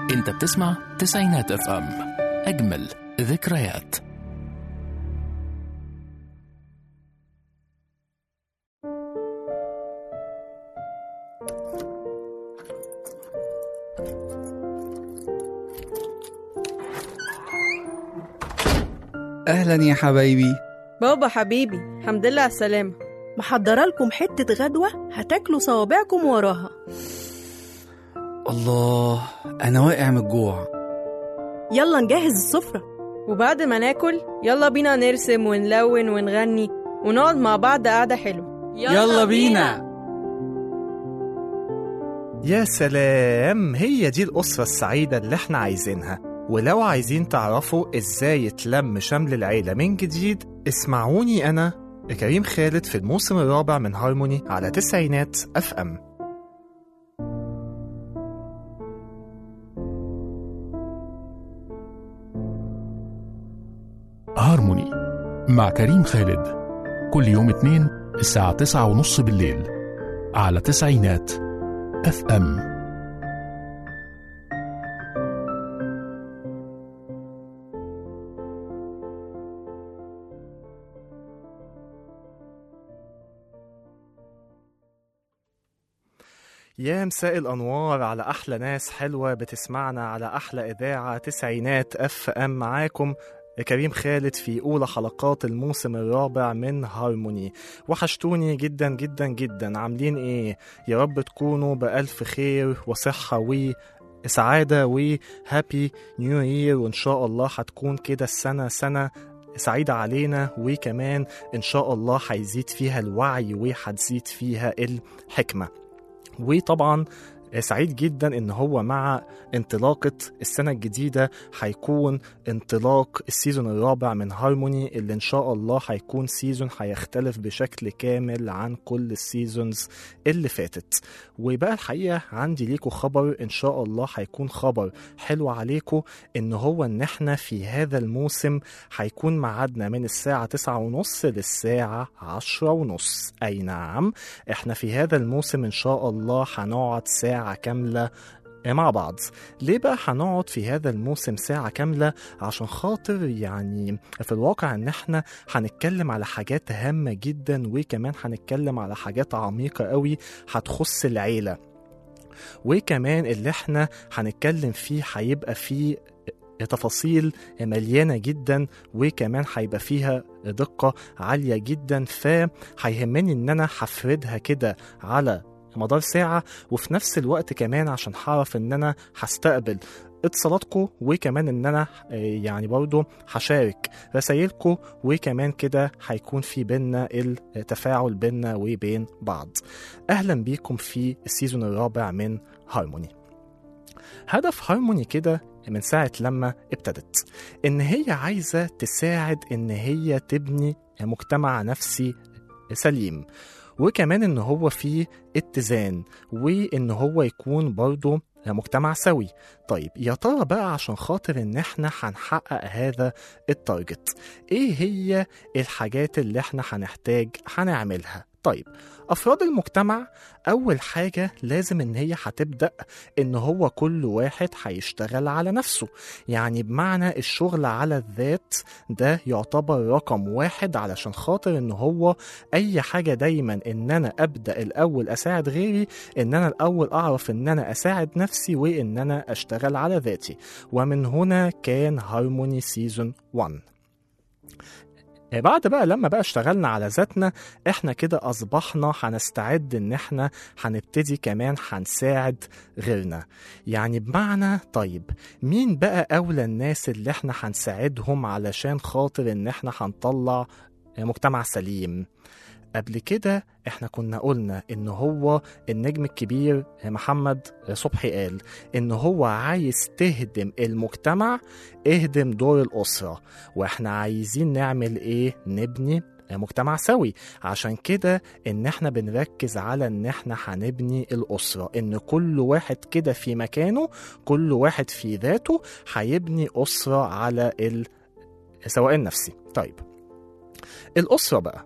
انت بتسمع تسعينات اف ام اجمل ذكريات أهلا يا حبايبي بابا حبيبي الحمد لله على السلامة محضرة لكم حتة غدوة هتاكلوا صوابعكم وراها الله أنا واقع من الجوع يلا نجهز السفرة وبعد ما ناكل يلا بينا نرسم ونلون ونغني ونقعد مع بعض قعدة حلوة يا سلام هي دي الأسرة السعيدة اللي احنا عايزينها ولو عايزين تعرفوا ازاي يتلم شمل العيلة من جديد اسمعوني أنا كريم خالد في الموسم الرابع من هارموني على تسعينات اف ام هارموني مع كريم خالد كل يوم اثنين الساعة تسعة ونص بالليل على تسعينات اف ام يا مساء الأنوار على أحلى ناس حلوة بتسمعنا على أحلى إذاعة تسعينات أف أم معاكم كريم خالد في أولى حلقات الموسم الرابع من هارموني وحشتوني جدا جدا جدا عاملين إيه؟ يا رب تكونوا بألف خير وصحة و سعادة وهابي نيو يير وإن شاء الله هتكون كده السنة سنة سعيدة علينا وكمان إن شاء الله هيزيد فيها الوعي وهتزيد فيها الحكمة وطبعا سعيد جدا ان هو مع انطلاقة السنة الجديدة هيكون انطلاق السيزون الرابع من هارموني اللي ان شاء الله هيكون سيزون هيختلف بشكل كامل عن كل السيزونز اللي فاتت وبقى الحقيقة عندي ليكم خبر ان شاء الله هيكون خبر حلو عليكم ان هو ان احنا في هذا الموسم هيكون ميعادنا من الساعة تسعة ونص للساعة عشرة ونص اي نعم احنا في هذا الموسم ان شاء الله هنقعد ساعة كاملة مع بعض ليه بقى هنقعد في هذا الموسم ساعة كاملة عشان خاطر يعني في الواقع ان احنا هنتكلم على حاجات هامة جدا وكمان هنتكلم على حاجات عميقة قوي هتخص العيلة وكمان اللي احنا هنتكلم فيه هيبقى فيه تفاصيل مليانه جدا وكمان هيبقى فيها دقه عاليه جدا فهيهمني ان انا هفردها كده على مدار ساعة وفي نفس الوقت كمان عشان هعرف ان انا هستقبل اتصالاتكم وكمان ان انا آه، يعني برضو هشارك رسايلكم وكمان كده هيكون في بينا التفاعل بينا وبين بعض اهلا بيكم في السيزون الرابع من هارموني هدف هارموني كده من ساعة لما ابتدت إن هي عايزة تساعد إن هي تبني مجتمع نفسي سليم وكمان إن هو فيه اتزان وإن هو يكون برضه مجتمع سوي طيب يا ترى بقى عشان خاطر ان احنا هنحقق هذا التارجت ايه هي الحاجات اللي احنا هنحتاج هنعملها طيب افراد المجتمع اول حاجه لازم ان هي هتبدا ان هو كل واحد هيشتغل على نفسه يعني بمعنى الشغل على الذات ده يعتبر رقم واحد علشان خاطر ان هو اي حاجه دايما ان انا ابدا الاول اساعد غيري ان انا الاول اعرف ان انا اساعد نفسي وان انا اشتغل على ذاتي ومن هنا كان هارموني سيزون 1 بعد بقى لما بقى اشتغلنا على ذاتنا احنا كده اصبحنا هنستعد ان احنا هنبتدي كمان هنساعد غيرنا يعني بمعنى طيب مين بقى اولى الناس اللي احنا هنساعدهم علشان خاطر ان احنا هنطلع مجتمع سليم قبل كده احنا كنا قلنا ان هو النجم الكبير محمد صبحي قال ان هو عايز تهدم المجتمع اهدم دور الاسره واحنا عايزين نعمل ايه نبني مجتمع سوي عشان كده ان احنا بنركز على ان احنا هنبني الاسره ان كل واحد كده في مكانه كل واحد في ذاته هيبني اسره على السواء النفسي طيب الأسرة بقى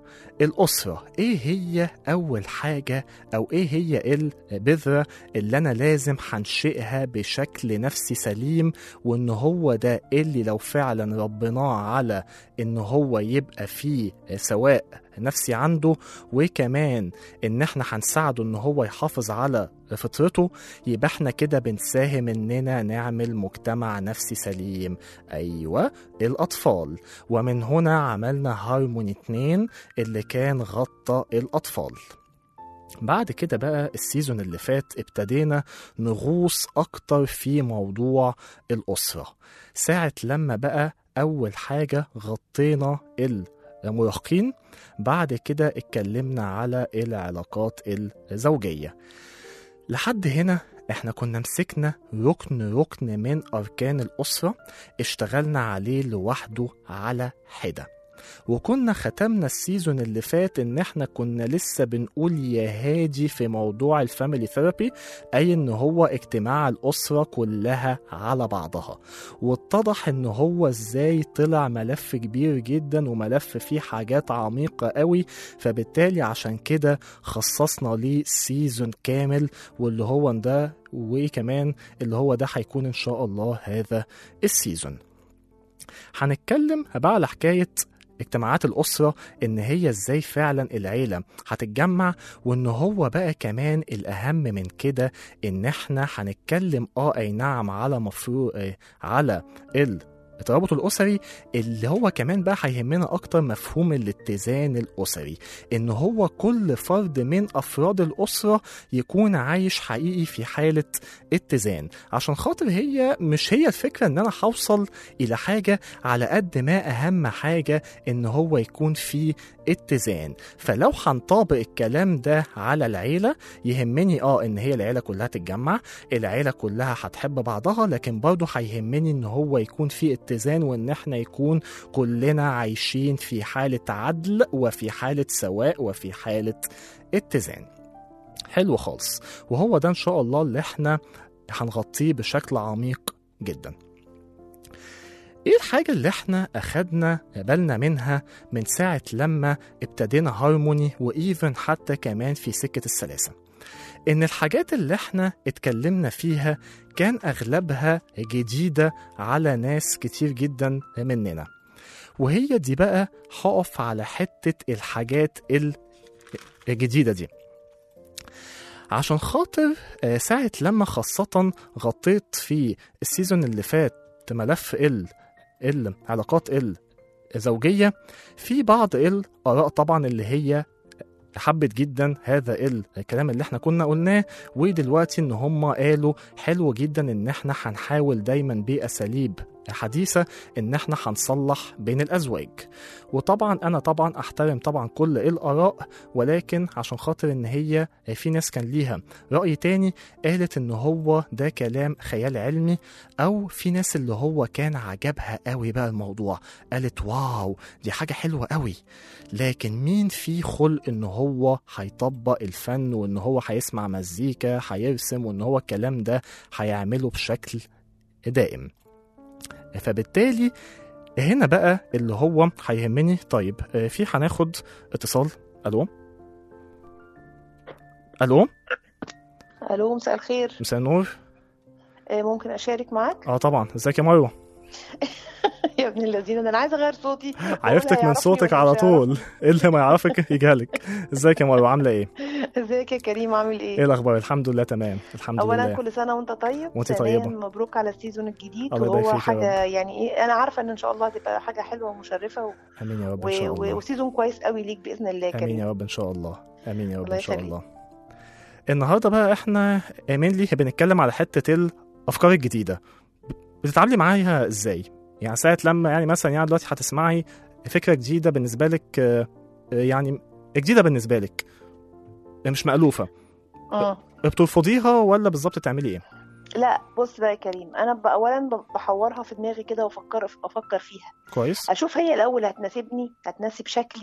الأسرة إيه هي أول حاجة أو إيه هي البذرة اللي أنا لازم هنشئها بشكل نفسي سليم وإن هو ده اللي لو فعلا ربناه على إن هو يبقى فيه سواء نفسي عنده وكمان إن إحنا هنساعده إن هو يحافظ على فطرته يبقى إحنا كده بنساهم إننا نعمل مجتمع نفسي سليم أيوة الأطفال ومن هنا عملنا هارموني 2 اللي كان غطى الأطفال بعد كده بقى السيزون اللي فات ابتدينا نغوص أكتر في موضوع الأسرة ساعة لما بقى أول حاجة غطينا المراهقين بعد كده اتكلمنا على العلاقات الزوجية لحد هنا احنا كنا مسكنا ركن ركن من أركان الأسرة اشتغلنا عليه لوحده على حدة وكنا ختمنا السيزون اللي فات ان احنا كنا لسه بنقول يا هادي في موضوع الفاميلي ثيرابي اي ان هو اجتماع الاسره كلها على بعضها واتضح ان هو ازاي طلع ملف كبير جدا وملف فيه حاجات عميقه قوي فبالتالي عشان كده خصصنا ليه سيزون كامل واللي هو ده وكمان اللي هو ده هيكون ان شاء الله هذا السيزون هنتكلم بقى على حكايه اجتماعات الأسرة إن هي إزاي فعلا العيلة هتتجمع وإن هو بقى كمان الأهم من كده إن إحنا هنتكلم آه أي نعم على مفروض آه على ال الترابط الأسري اللي هو كمان بقى هيهمنا أكتر مفهوم الاتزان الأسري إن هو كل فرد من أفراد الأسرة يكون عايش حقيقي في حالة اتزان عشان خاطر هي مش هي الفكرة إن أنا هوصل إلى حاجة على قد ما أهم حاجة إن هو يكون في اتزان فلو هنطابق الكلام ده على العيلة يهمني اه ان هي العيلة كلها تتجمع العيلة كلها هتحب بعضها لكن برضه هيهمني ان هو يكون في اتزان وان احنا يكون كلنا عايشين في حالة عدل وفي حالة سواء وفي حالة اتزان حلو خالص وهو ده ان شاء الله اللي احنا هنغطيه بشكل عميق جدا ايه الحاجة اللي احنا اخدنا بالنا منها من ساعة لما ابتدينا هارموني وايفن حتى كمان في سكة السلاسة ان الحاجات اللي احنا اتكلمنا فيها كان اغلبها جديدة على ناس كتير جدا مننا وهي دي بقى هقف على حتة الحاجات الجديدة دي عشان خاطر آه، ساعة لما خاصة غطيت في السيزون اللي فات ملف ال العلاقات الزوجية في بعض الآراء طبعا اللي هي حبت جدا هذا الكلام اللي احنا كنا قلناه ودلوقتي ان هم قالوا حلو جدا ان احنا هنحاول دايما باساليب حديثة إن إحنا هنصلح بين الأزواج وطبعا أنا طبعا أحترم طبعا كل الآراء ولكن عشان خاطر إن هي في ناس كان ليها رأي تاني قالت إن هو ده كلام خيال علمي أو في ناس اللي هو كان عجبها قوي بقى الموضوع قالت واو دي حاجة حلوة قوي لكن مين فيه خلق إن هو هيطبق الفن وإن هو هيسمع مزيكا هيرسم وإن هو الكلام ده هيعمله بشكل دائم فبالتالي هنا بقى اللي هو هيهمني طيب آه، في هناخد اتصال الو الو الو مساء الخير مساء النور آه، ممكن اشارك معاك اه طبعا ازيك يا مروه يا ابن الذين ده انا عايزه اغير صوتي عرفتك من يعرفني صوتك ولا على مش طول اللي ما يعرفك يجهلك ازيك يا مروه عامله ايه ازيك يا كريم عامل ايه ايه الاخبار الحمد لله تمام الحمد اولا لله كل سنه وانت طيب وانت ثانياً طيبة. مبروك على السيزون الجديد الله يبارك وهو فيك يا حاجه يعني ايه انا عارفه ان ان شاء الله هتبقى حاجه حلوه ومشرفه و... امين يا رب و... ان شاء و... الله وسيزون كويس قوي ليك باذن الله يا امين كريم يا رب ان شاء الله امين يا رب الله ان شاء يخليك. الله النهارده بقى احنا مينلي بنتكلم على حته الافكار الجديده بتتعاملي معاها ازاي يعني ساعه لما يعني مثلا يعني دلوقتي هتسمعي فكره جديده بالنسبه لك آه، آه، يعني جديده بالنسبه لك مش مألوفه اه بترفضيها ولا بالظبط تعملي ايه لا بص بقى يا كريم انا ب... اولا ب- بحورها في دماغي كده وافكر افكر فيها كويس اشوف هي الاول هتناسبني هتناسب شكلي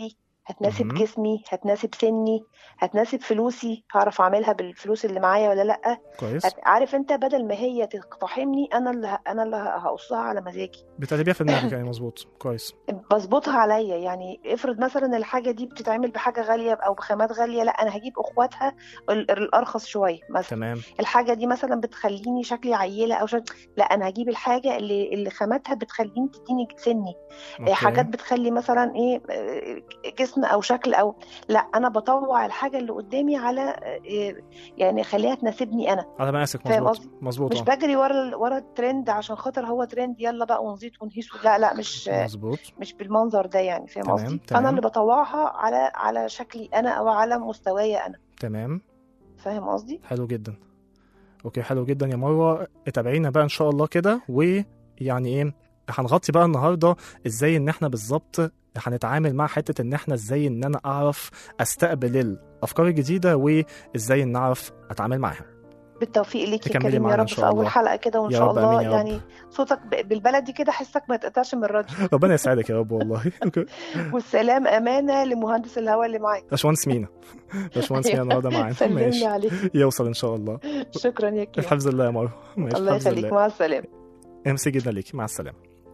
هتناسب مهم. جسمي هتناسب سني هتناسب فلوسي هعرف اعملها بالفلوس اللي معايا ولا لا كويس هت- عارف انت بدل ما هي تقتحمني انا اللي ه- انا اللي ه- هقصها على مزاجي بتقلبيها في دماغك يعني مظبوط كويس بظبطها عليا يعني افرض مثلا الحاجه دي بتتعمل بحاجه غاليه او بخامات غاليه لا انا هجيب اخواتها ال- الارخص شويه مثلا تمام الحاجه دي مثلا بتخليني شكلي عيله او شكل لا انا هجيب الحاجه اللي اللي خاماتها بتخليني تديني سني أوكي. حاجات بتخلي مثلا ايه آه، جسم او شكل او لا انا بطوع الحاجه اللي قدامي على آه، يعني خليها تناسبني انا على مقاسك فاهم مظبوط قصدي؟ مظبوط مش آه. بجري ورا ال- ورا الترند عشان خاطر هو ترند يلا بقى ونزيد ونهيس لا لا مش مظبوط مش بالمنظر ده يعني فاهم تمام، قصدي تمام. انا اللي بطوعها على على شكلي انا او على مستوايا انا تمام فاهم قصدي حلو جدا اوكي حلو جدا يا مروه تابعينا بقى ان شاء الله كده ويعني ايه هنغطي بقى النهارده ازاي ان احنا بالظبط هنتعامل مع حته ان احنا ازاي ان انا اعرف استقبل الافكار الجديده وازاي ان اعرف اتعامل معاها بالتوفيق ليك يا تكملي كريم معانا يا إن رب شاء في اول الله. حلقه كده وان يا شاء رب، الله آمين يا رب. يعني صوتك ب- بالبلدي كده حسك ما يتقطعش من الراديو ربنا يسعدك يا رب والله والسلام امانه لمهندس الهواء اللي معاك باشمهندس مينا باشمهندس مينا النهارده معانا سلم لي ماشي عليك يوصل ان شاء الله شكرا يا كريم الحفظ الله يا مروه ماشي الله الحفظ يخليك الله مع السلامه امسي جدا ليكي مع السلامة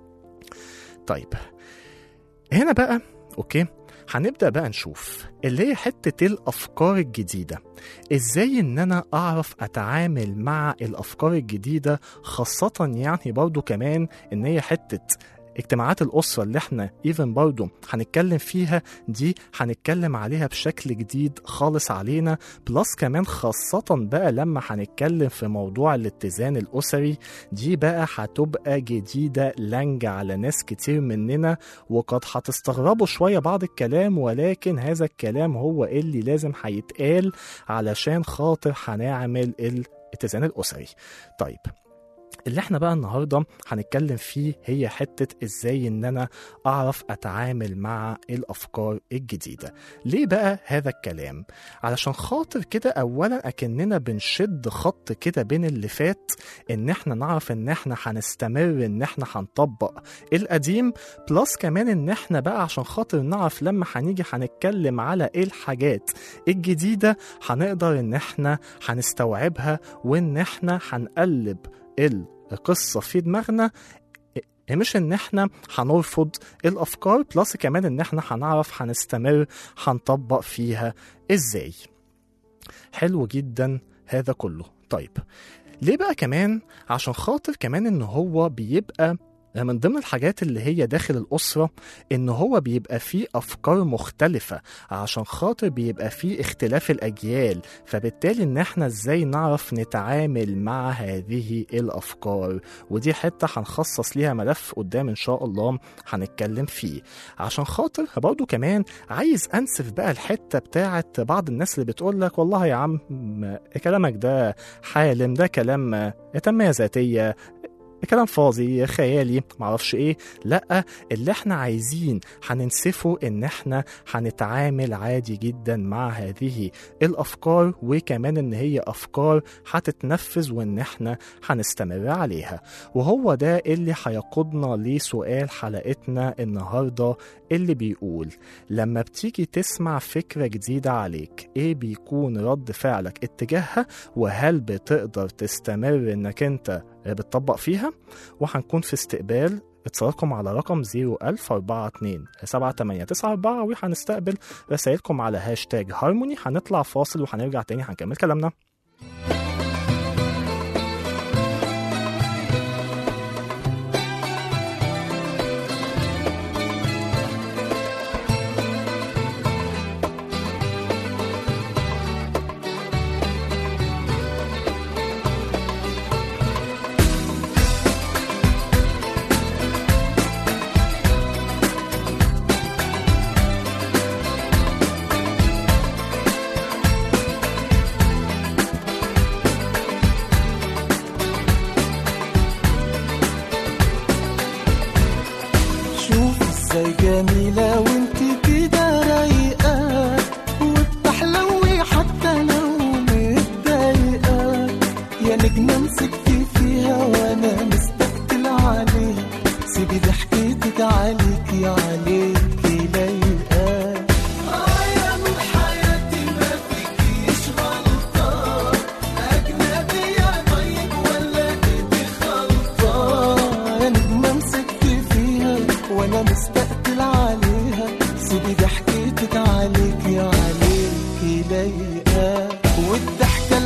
طيب هنا بقى اوكي هنبدأ بقى نشوف اللي هي حتة الأفكار الجديدة إزاي إن أنا أعرف أتعامل مع الأفكار الجديدة خاصة يعني برضو كمان إن هي حتة اجتماعات الأسرة اللي احنا ايفن برضو هنتكلم فيها دي هنتكلم عليها بشكل جديد خالص علينا بلس كمان خاصة بقى لما هنتكلم في موضوع الاتزان الأسري دي بقى هتبقى جديدة لنجة على ناس كتير مننا وقد هتستغربوا شوية بعض الكلام ولكن هذا الكلام هو اللي لازم هيتقال علشان خاطر هنعمل الاتزان الأسري طيب اللي احنا بقى النهارده هنتكلم فيه هي حته ازاي ان انا اعرف اتعامل مع الافكار الجديده ليه بقى هذا الكلام علشان خاطر كده اولا اكننا بنشد خط كده بين اللي فات ان احنا نعرف ان احنا هنستمر ان احنا هنطبق القديم بلس كمان ان احنا بقى عشان خاطر نعرف لما هنيجي هنتكلم على ايه الحاجات الجديده هنقدر ان احنا هنستوعبها وان احنا هنقلب القصه في دماغنا مش ان احنا هنرفض الافكار بلس كمان ان احنا هنعرف هنستمر هنطبق فيها ازاي حلو جدا هذا كله طيب ليه بقى كمان عشان خاطر كمان ان هو بيبقى من ضمن الحاجات اللي هي داخل الأسرة إن هو بيبقى فيه أفكار مختلفة عشان خاطر بيبقى فيه اختلاف الأجيال فبالتالي إن إحنا إزاي نعرف نتعامل مع هذه الأفكار ودي حتة هنخصص ليها ملف قدام إن شاء الله هنتكلم فيه عشان خاطر برضه كمان عايز أنسف بقى الحتة بتاعت بعض الناس اللي بتقول لك والله يا عم كلامك ده حالم ده كلام تنمية ذاتية كلام فاضي خيالي معرفش ايه لا اللي احنا عايزين هننسفه ان احنا هنتعامل عادي جدا مع هذه الافكار وكمان ان هي افكار هتتنفذ وان احنا هنستمر عليها وهو ده اللي هيقودنا لسؤال حلقتنا النهارده اللي بيقول لما بتيجي تسمع فكرة جديدة عليك ايه بيكون رد فعلك اتجاهها وهل بتقدر تستمر انك انت بتطبق فيها وهنكون في استقبال اتصالكم على رقم 01042 7894 وهنستقبل رسائلكم على هاشتاج هارموني هنطلع فاصل وهنرجع تاني هنكمل كلامنا شوف ازاي جميلة وانت كده رايقة وبتحلوي حتى لو متضايقة يا نجمة مسكتي فيها وانا مستقتل عليها سيبي ضحكتك عليكي عليكي لايقة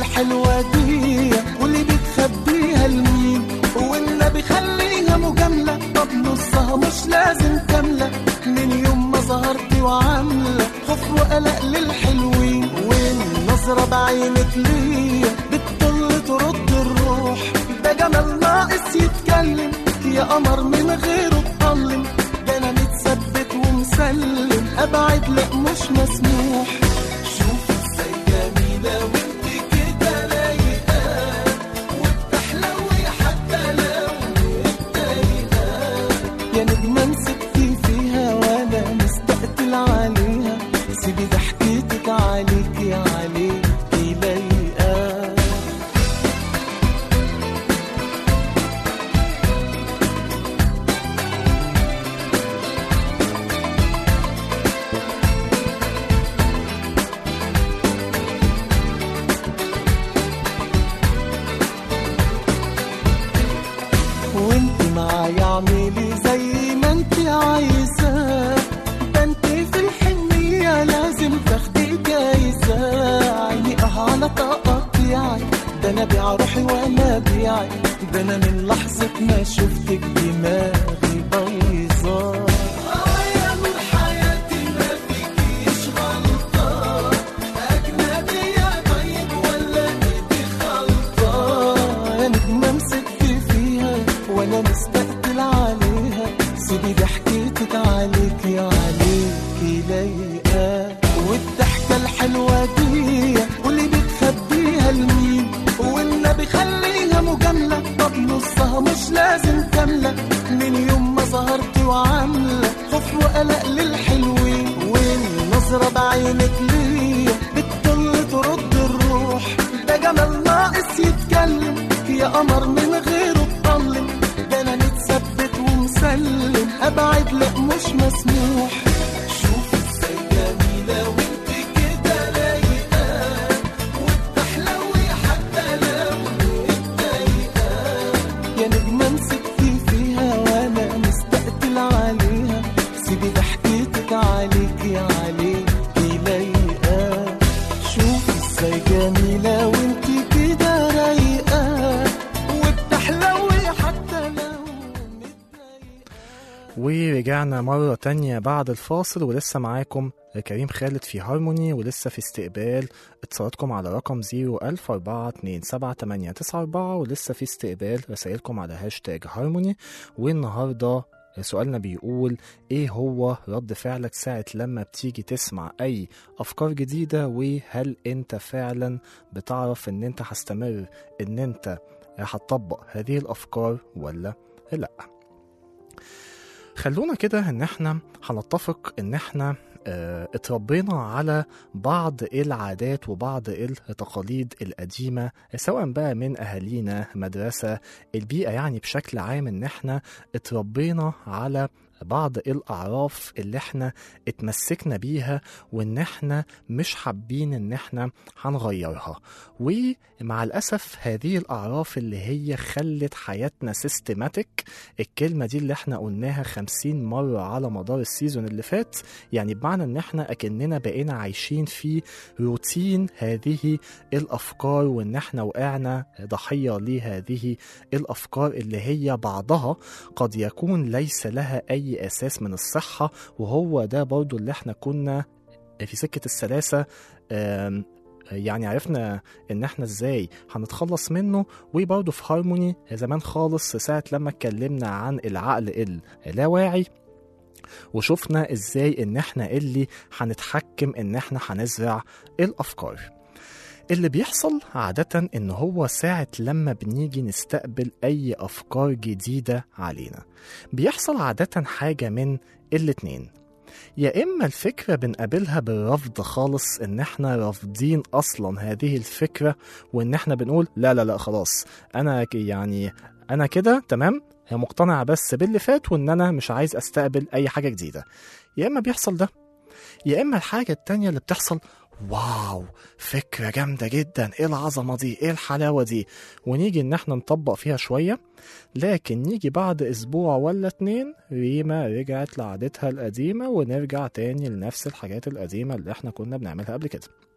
الحلوة دي واللي بتخبيها لمين والنبي خليها مجاملة طب نصها مش لازم كاملة من يوم ما ظهرتي وعاملة خوف وقلق للحلوين والنظرة بعينك ليا بتطل ترد الروح ده جمال ناقص يتكلم يا قمر من غيره اتطلم ده انا متثبت ومسلم ابعد لا مش مسموح شوف ازاي جميلة وانت كده لايقة وبتحلوي حتى لو متضايقة يا نجمة مسكتي فيها وانا مستقتل عليها سيبي ضحكتك عليكي عليكي لايقة وانت معايا اعملي زي ما انت عايزة ده انت في الحنية لازم تاخدي جايزة عيني اه على تقطيعي ده انا بيع روحي وانا بيعي ده انا من لحظة ما شفتك دماغي بايظة يا نور حياتي ما فيكيش غلطة أجنبية طيب ولا إيدي خلطة يا نجمة مسكتي فيها وأنا مستقتل عليها سيبي ضحكتك عليكي عليكي لايقة والضحكة الحلوة دي واللي بتخبيها لمين والنبي خليها مجاملة طب نصها مش لازم كاملة من يوم ما ظهرتي وعاملة خوف وقلق للحلوين والنظرة بعينك ليا بتطل ترد الروح ده جمال ناقص يتكلم يا قمر من غيره اتطلم ده انا متثبت ومسلم ابعد لا مش مسموح شوف ازاي جميلة وانت كده لايقة وبتحلوي حتى لو متضايقة يا نجمة مسكتي فيها وانا مستقتل عليها سيبي ضحكتك عليكي عليكي لايقة شوف ازاي جميلة وانت كده رايقة وبتحلوي حتى لو متضايقة ورجعنا مرة تانية بعد الفاصل ولسه معاكم كريم خالد في هارموني ولسه في استقبال اتصالاتكم على رقم 010427894 ولسه في استقبال رسائلكم على هاشتاج هارموني والنهاردة سؤالنا بيقول ايه هو رد فعلك ساعة لما بتيجي تسمع اي افكار جديدة وهل انت فعلا بتعرف ان انت هستمر ان انت هتطبق هذه الافكار ولا لا خلونا كده ان احنا هنتفق ان احنا آه، اتربينا على بعض العادات وبعض التقاليد القديمة سواء بقى من أهالينا مدرسة البيئة يعني بشكل عام إن احنا اتربينا على بعض الأعراف اللي احنا اتمسكنا بيها وإن احنا مش حابين إن احنا هنغيرها ومع الأسف هذه الأعراف اللي هي خلت حياتنا سيستماتيك الكلمة دي اللي احنا قلناها خمسين مرة على مدار السيزون اللي فات يعني بمعنى ان احنا اكننا بقينا عايشين في روتين هذه الافكار وان احنا وقعنا ضحية لهذه الافكار اللي هي بعضها قد يكون ليس لها اي اساس من الصحة وهو ده برضو اللي احنا كنا في سكة السلاسة آم، يعني عرفنا ان احنا ازاي هنتخلص منه وبرضه في هارموني زمان خالص ساعة لما اتكلمنا عن العقل اللاواعي وشفنا ازاي ان احنا اللي هنتحكم ان احنا هنزرع الافكار اللي بيحصل عادة إن هو ساعة لما بنيجي نستقبل أي أفكار جديدة علينا بيحصل عادة حاجة من الاتنين يا إما الفكرة بنقابلها بالرفض خالص إن إحنا رافضين أصلا هذه الفكرة وإن إحنا بنقول لا لا لا خلاص أنا ك- يعني أنا كده تمام هي مقتنعة بس باللي فات وإن أنا مش عايز أستقبل أي حاجة جديدة يا إما بيحصل ده يا إما الحاجة التانية اللي بتحصل واو فكرة جامدة جدا ايه العظمة دي ايه الحلاوة دي ونيجي ان احنا نطبق فيها شوية لكن نيجي بعد اسبوع ولا اتنين ريما رجعت لعادتها القديمة ونرجع تاني لنفس الحاجات القديمة اللي احنا كنا بنعملها قبل كده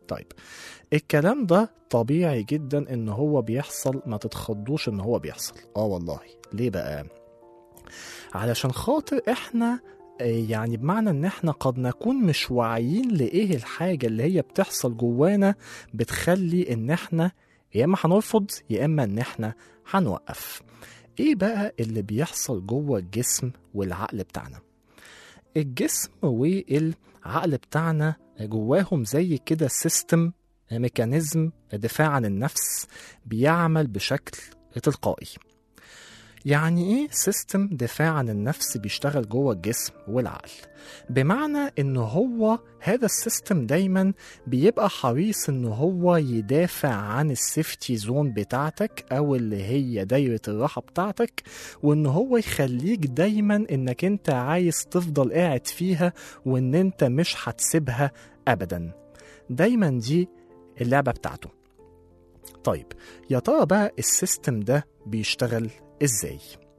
طيب الكلام ده طبيعي جدا ان هو بيحصل ما تتخضوش ان هو بيحصل اه والله ليه بقى علشان خاطر احنا آه، يعني بمعنى ان احنا قد نكون مش واعيين لايه الحاجة اللي هي بتحصل جوانا بتخلي ان احنا يا اما هنرفض يا اما ان احنا هنوقف ايه بقى اللي بيحصل جوه الجسم والعقل بتاعنا الجسم والعقل بتاعنا جواهم زي كده سيستم ميكانيزم دفاع عن النفس بيعمل بشكل تلقائي يعني ايه سيستم دفاع عن النفس بيشتغل جوه الجسم والعقل بمعنى ان هو هذا السيستم دايما بيبقى حريص ان هو يدافع عن السيفتي زون بتاعتك او اللي هي دايرة الراحة بتاعتك وان هو يخليك دايما انك انت عايز تفضل قاعد فيها وان انت مش هتسيبها ابدا دايما دي اللعبة بتاعته طيب يا ترى بقى السيستم ده بيشتغل ازاي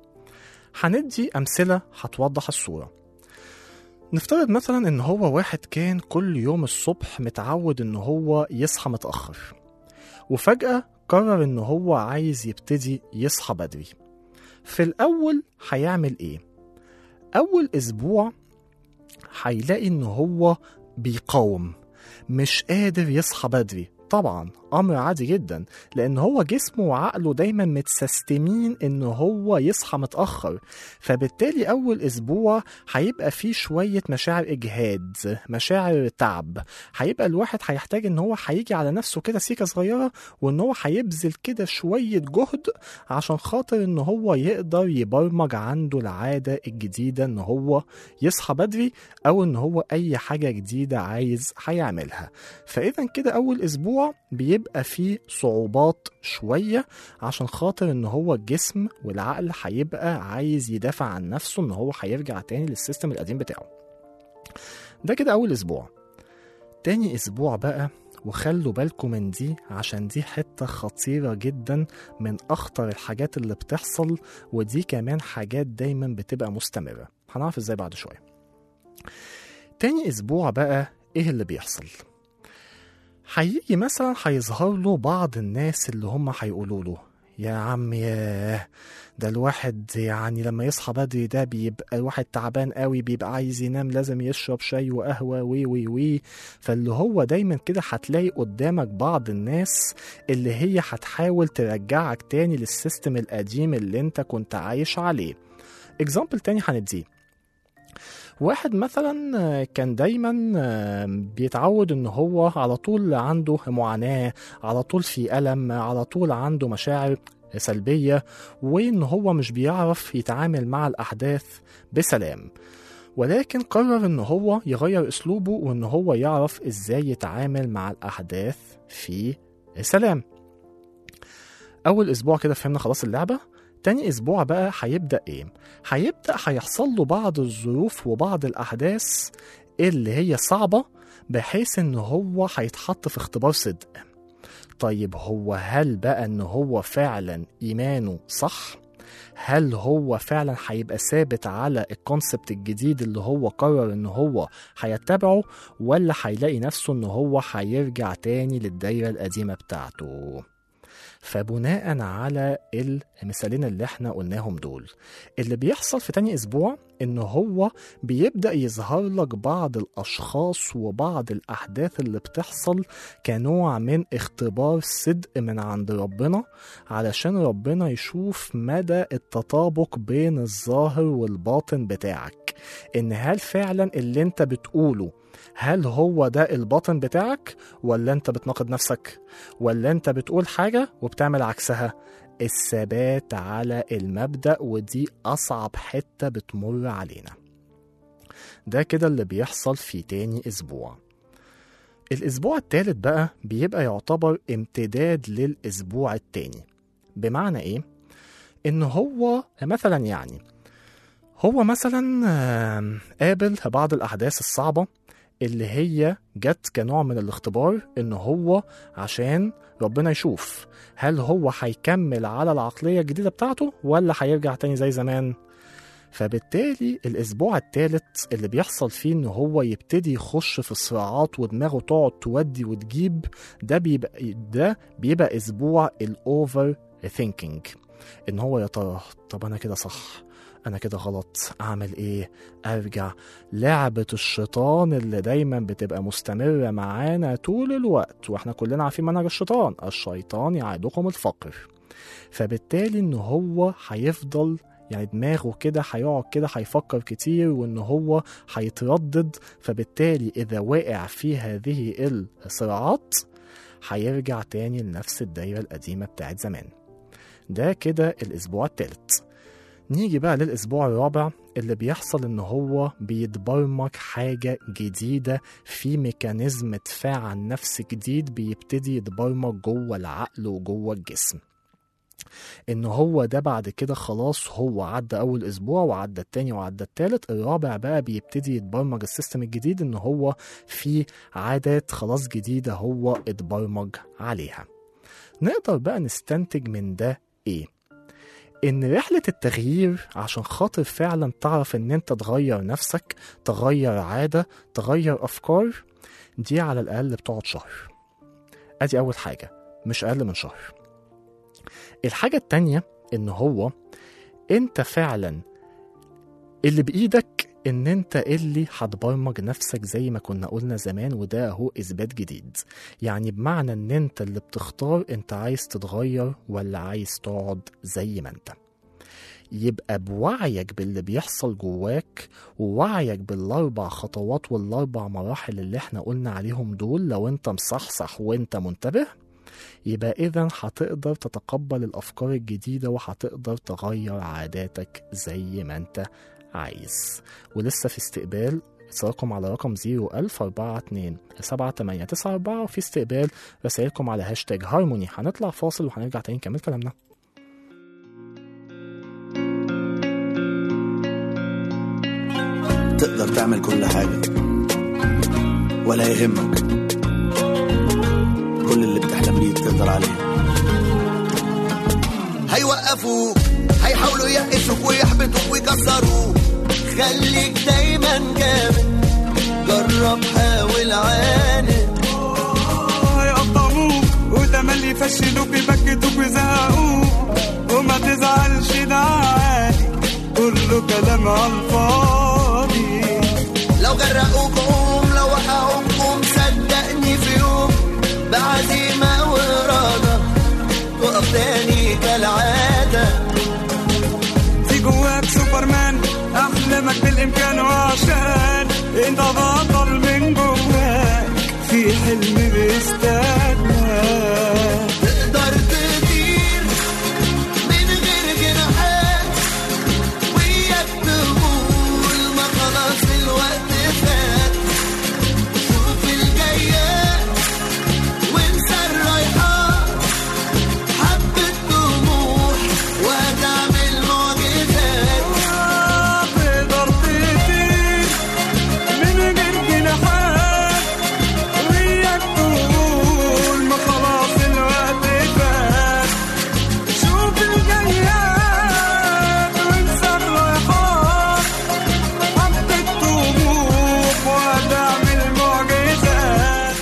هندي امثله هتوضح الصوره نفترض مثلا ان هو واحد كان كل يوم الصبح متعود ان هو يصحى متاخر وفجاه قرر ان هو عايز يبتدي يصحى بدري في الاول هيعمل ايه اول اسبوع هيلاقي ان هو بيقاوم مش قادر يصحى بدري طبعا امر عادي جدا لان هو جسمه وعقله دايما متسيستمين ان هو يصحى متاخر فبالتالي اول اسبوع هيبقى فيه شويه مشاعر اجهاد مشاعر تعب هيبقى الواحد هيحتاج ان هو هيجي على نفسه كده سيكه صغيره وان هو هيبذل كده شويه جهد عشان خاطر ان هو يقدر يبرمج عنده العاده الجديده ان هو يصحى بدري او ان هو اي حاجه جديده عايز هيعملها فاذا كده اول اسبوع بيبقى فيه صعوبات شويه عشان خاطر ان هو الجسم والعقل هيبقى عايز يدافع عن نفسه ان هو هيرجع تاني للسيستم القديم بتاعه ده كده اول اسبوع تاني اسبوع بقى وخلوا بالكم من دي عشان دي حتة خطيرة جدا من أخطر الحاجات اللي بتحصل ودي كمان حاجات دايما بتبقى مستمرة هنعرف ازاي بعد شوية تاني أسبوع بقى ايه اللي بيحصل هيجي مثلا هيظهر له بعض الناس اللي هم هيقولوا له يا عم ياه ده الواحد يعني لما يصحى بدري ده بيبقى الواحد تعبان قوي بيبقى عايز ينام لازم يشرب شاي وقهوة وي وي وي فاللي هو دايما كده هتلاقي قدامك بعض الناس اللي هي هتحاول ترجعك تاني للسيستم القديم اللي انت كنت عايش عليه اكزامبل تاني هنديه واحد مثلا كان دايما بيتعود ان هو على طول عنده معاناة على طول في ألم على طول عنده مشاعر سلبية وان هو مش بيعرف يتعامل مع الأحداث بسلام ولكن قرر ان هو يغير اسلوبه وان هو يعرف ازاي يتعامل مع الاحداث في سلام اول اسبوع كده فهمنا خلاص اللعبه تاني اسبوع بقى هيبدا ايه هيبدا هيحصل له بعض الظروف وبعض الاحداث اللي هي صعبه بحيث ان هو هيتحط في اختبار صدق طيب هو هل بقى ان هو فعلا ايمانه صح هل هو فعلا هيبقى ثابت على الكونسبت الجديد اللي هو قرر ان هو هيتبعه ولا هيلاقي نفسه ان هو هيرجع تاني للدايره القديمه بتاعته فبناء على المثالين اللي احنا قلناهم دول اللي بيحصل في تاني اسبوع ان هو بيبدا يظهر لك بعض الاشخاص وبعض الاحداث اللي بتحصل كنوع من اختبار صدق من عند ربنا علشان ربنا يشوف مدى التطابق بين الظاهر والباطن بتاعك ان هل فعلا اللي انت بتقوله هل هو ده الباطن بتاعك ولا انت بتناقض نفسك ولا انت بتقول حاجة وبتعمل عكسها الثبات على المبدأ ودي أصعب حتة بتمر علينا ده كده اللي بيحصل في تاني أسبوع الأسبوع التالت بقى بيبقى يعتبر امتداد للأسبوع التاني بمعنى إيه؟ إن هو مثلا يعني هو مثلا آم، قابل بعض الأحداث الصعبة اللي هي جت كنوع من الاختبار ان هو عشان ربنا يشوف هل هو هيكمل على العقلية الجديدة بتاعته ولا هيرجع تاني زي زمان فبالتالي الاسبوع الثالث اللي بيحصل فيه ان هو يبتدي يخش في صراعات ودماغه تقعد تودي وتجيب ده بيبقى ده بيبقى اسبوع الاوفر ثينكينج ان هو يا ترى طب انا كده صح انا كده غلط اعمل ايه ارجع لعبة الشيطان اللي دايما بتبقى مستمرة معانا طول الوقت واحنا كلنا عارفين منهج الشيطان الشيطان يعدكم الفقر فبالتالي ان هو هيفضل يعني دماغه كده هيقعد كده هيفكر كتير وان هو هيتردد فبالتالي اذا وقع في هذه الصراعات هيرجع تاني لنفس الدايرة القديمة بتاعت زمان ده كده الاسبوع الثالث نيجي بقى للاسبوع الرابع اللي بيحصل ان هو بيتبرمج حاجة جديدة في ميكانيزم دفاع عن نفس جديد بيبتدي يتبرمج جوه العقل وجوه الجسم ان هو ده بعد كده خلاص هو عدى اول اسبوع وعدى التاني وعدى التالت الرابع بقى بيبتدي يتبرمج السيستم الجديد ان هو في عادات خلاص جديدة هو اتبرمج عليها نقدر بقى نستنتج من ده ايه ان رحلة التغيير عشان خاطر فعلا تعرف ان انت تغير نفسك تغير عادة تغير افكار دي على الاقل بتقعد شهر ادي اول حاجة مش اقل من شهر الحاجة التانية ان هو انت فعلا اللي بايدك ان انت اللي هتبرمج نفسك زي ما كنا قلنا زمان وده اهو اثبات جديد يعني بمعنى ان انت اللي بتختار انت عايز تتغير ولا عايز تقعد زي ما انت يبقى بوعيك باللي بيحصل جواك ووعيك بالاربع خطوات والاربع مراحل اللي احنا قلنا عليهم دول لو انت مصحصح وانت منتبه يبقى اذا هتقدر تتقبل الافكار الجديده وهتقدر تغير عاداتك زي ما انت عايز ولسه في استقبال اتصالكم على رقم 01042 7894 وفي استقبال رسائلكم على هاشتاج هارموني هنطلع فاصل وهنرجع تاني نكمل كلامنا تقدر تعمل كل حاجة ولا يهمك كل اللي بتحلم بيه تقدر عليه هيوقفوك هيحاولوا يقفوك ويحبطوك ويكسروك خليك دايما جامد جرب حاول عاند هيقطعوك وتملي يفشلوك يبكتوك ويزهقوك وما تزعلش ده عادي كله كلام على الفاضي لو غرقوك قوم لو وقعوك قوم صدقني في يوم بعزيمة وإرادة تقف تاني كالعادة في جواك سوبرمان احلامك بالامكان وعشان انت بطل من جواك في حلم بيستناك تقدر تطير من غير جناحات وياك تقول ما خلاص الوقت فات شوف الجايات وانسى الرايحات حبة طموح وهتعمل معجزات تقدر تطير من غير جناحات وياك تقول ما خلاص الوقت فات شوف الجياد وانسى الرايحات حبة طموح وهتعمل معجزات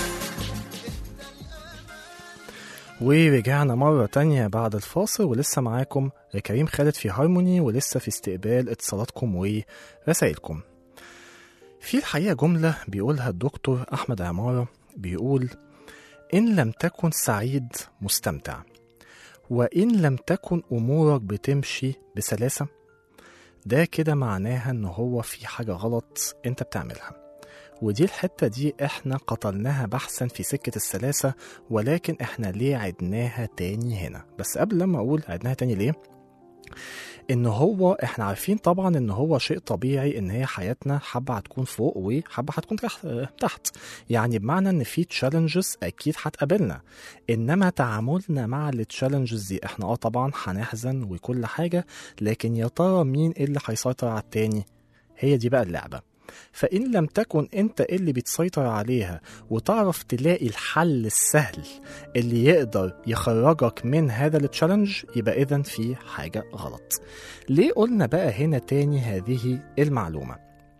ورجعنا مرة تانية بعد الفاصل ولسه معاكم كريم خالد في هارموني ولسه في استقبال اتصالاتكم ورسائلكم في الحقيقة جملة بيقولها الدكتور أحمد عمارة بيقول إن لم تكن سعيد مستمتع وإن لم تكن أمورك بتمشي بسلاسة ده كده معناها إن هو في حاجة غلط أنت بتعملها ودي الحتة دي احنا قتلناها بحثا في سكة السلاسة ولكن احنا ليه عدناها تاني هنا بس قبل لما اقول عدناها تاني ليه ان هو احنا عارفين طبعا ان هو شيء طبيعي ان هي حياتنا حبه هتكون فوق وحبه هتكون تحت تحت يعني بمعنى ان في تشالنجز اكيد هتقابلنا انما تعاملنا مع التشالنجز دي احنا اه طبعا هنحزن وكل حاجه لكن يا ترى مين اللي هيسيطر على التاني هي دي بقى اللعبه فإن لم تكن أنت اللي بتسيطر عليها وتعرف تلاقي الحل السهل اللي يقدر يخرجك من هذا التشالنج يبقى إذا في حاجة غلط ليه قلنا بقى هنا تاني هذه المعلومة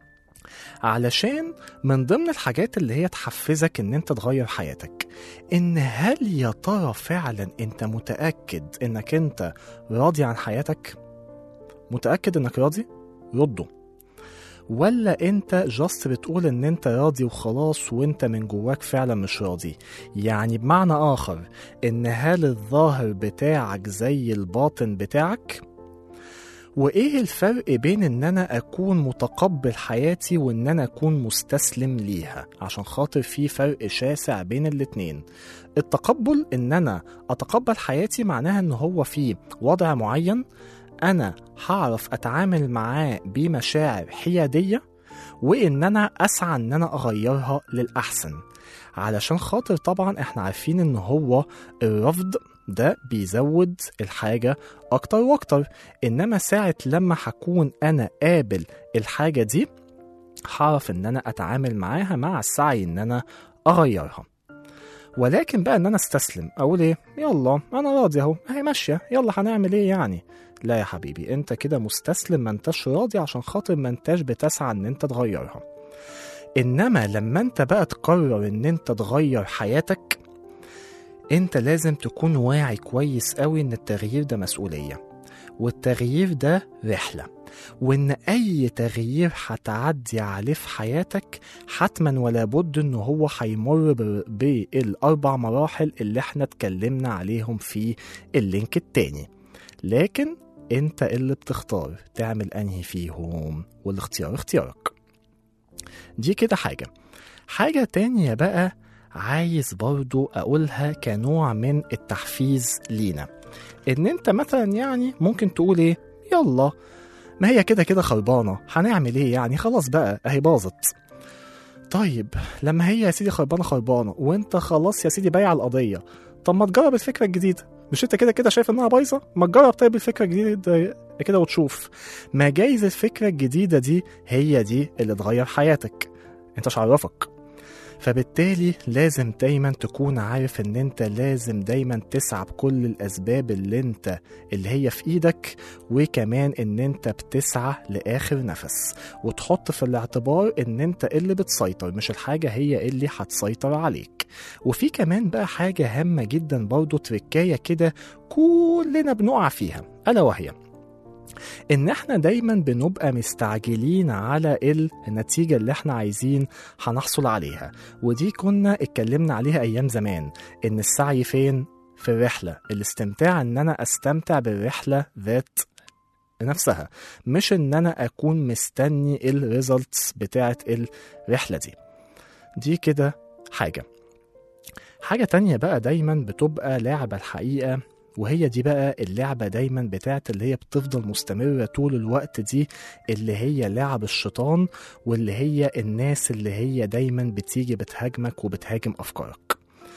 علشان من ضمن الحاجات اللي هي تحفزك ان انت تغير حياتك ان هل يا ترى فعلا انت متأكد انك انت راضي عن حياتك متأكد انك راضي رده ولا انت جاست بتقول ان انت راضي وخلاص وانت من جواك فعلا مش راضي يعني بمعنى اخر ان هل الظاهر بتاعك زي الباطن بتاعك وايه الفرق بين ان انا اكون متقبل حياتي وان انا اكون مستسلم ليها عشان خاطر في فرق شاسع بين الاتنين التقبل ان انا اتقبل حياتي معناها ان هو في وضع معين انا هعرف اتعامل معاه بمشاعر حياديه وان انا اسعى ان انا اغيرها للاحسن علشان خاطر طبعا احنا عارفين ان هو الرفض ده بيزود الحاجة أكتر وأكتر إنما ساعة لما هكون أنا قابل الحاجة دي هعرف إن أنا أتعامل معاها مع السعي إن أنا أغيرها ولكن بقى إن أنا استسلم أقول إيه يلا أنا راضي أهو هي ماشية يلا هنعمل إيه يعني لا يا حبيبي أنت كده مستسلم ما أنتش راضي عشان خاطر ما أنتش بتسعى إن أنت تغيرها إنما لما أنت بقى تقرر إن أنت تغير حياتك انت لازم تكون واعي كويس قوي ان التغيير ده مسؤولية والتغيير ده رحلة وان اي تغيير هتعدي عليه في حياتك حتما ولا بد ان هو هيمر ب- بالاربع مراحل اللي احنا اتكلمنا عليهم في اللينك التاني لكن انت اللي بتختار تعمل انهي فيهم والاختيار اختيارك دي كده حاجة حاجة تانية بقى عايز برضو أقولها كنوع من التحفيز لينا إن أنت مثلا يعني ممكن تقول إيه يلا ما هي كده كده خربانة هنعمل إيه يعني خلاص بقى أهي باظت طيب لما هي يا سيدي خربانة خربانة وأنت خلاص يا سيدي بايع القضية طب ما تجرب الفكرة الجديدة مش أنت كده كده شايف إنها بايظة ما تجرب طيب الفكرة الجديدة كده وتشوف ما جايز الفكرة الجديدة دي هي دي اللي تغير حياتك انت مش عرفك فبالتالي لازم دايما تكون عارف ان انت لازم دايما تسعى بكل الاسباب اللي انت اللي هي في ايدك وكمان ان انت بتسعى لاخر نفس وتحط في الاعتبار ان انت اللي بتسيطر مش الحاجة هي اللي هتسيطر عليك وفي كمان بقى حاجة هامة جدا برضو تركاية كده كلنا بنقع فيها الا وهي ان احنا دايما بنبقى مستعجلين على النتيجة اللي احنا عايزين هنحصل عليها ودي كنا اتكلمنا عليها ايام زمان ان السعي فين في الرحلة الاستمتاع ان انا استمتع بالرحلة ذات نفسها مش ان انا اكون مستني الريزلتس بتاعت الرحلة دي دي كده حاجة حاجة تانية بقى دايما بتبقى لعبة الحقيقة وهي دي بقى اللعبة دايما بتاعت اللي هي بتفضل مستمرة طول الوقت دي اللي هي لعب الشيطان واللي هي الناس اللي هي دايما بتيجي بتهاجمك وبتهاجم أفكارك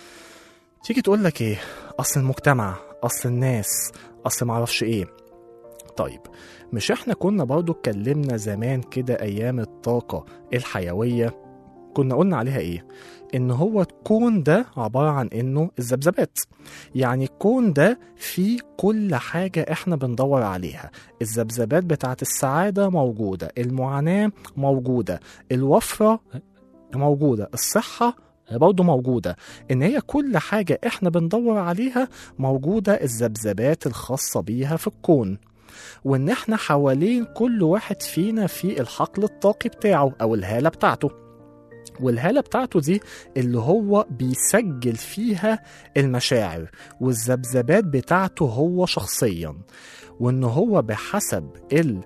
تيجي تقول لك ايه أصل المجتمع أصل الناس أصل معرفش ايه طيب مش احنا كنا برضو اتكلمنا زمان كده أيام الطاقة الحيوية كنا قلنا عليها ايه ان هو الكون ده عبارة عن انه الذبذبات يعني الكون ده فيه كل حاجة احنا بندور عليها الذبذبات بتاعت السعادة موجودة المعاناة موجودة الوفرة موجودة الصحة برضه موجودة إن هي كل حاجة إحنا بندور عليها موجودة الذبذبات الخاصة بيها في الكون وإن إحنا حوالين كل واحد فينا في الحقل الطاقي بتاعه أو الهالة بتاعته والهالة بتاعته دي اللي هو بيسجل فيها المشاعر والذبذبات بتاعته هو شخصيا وان هو بحسب ال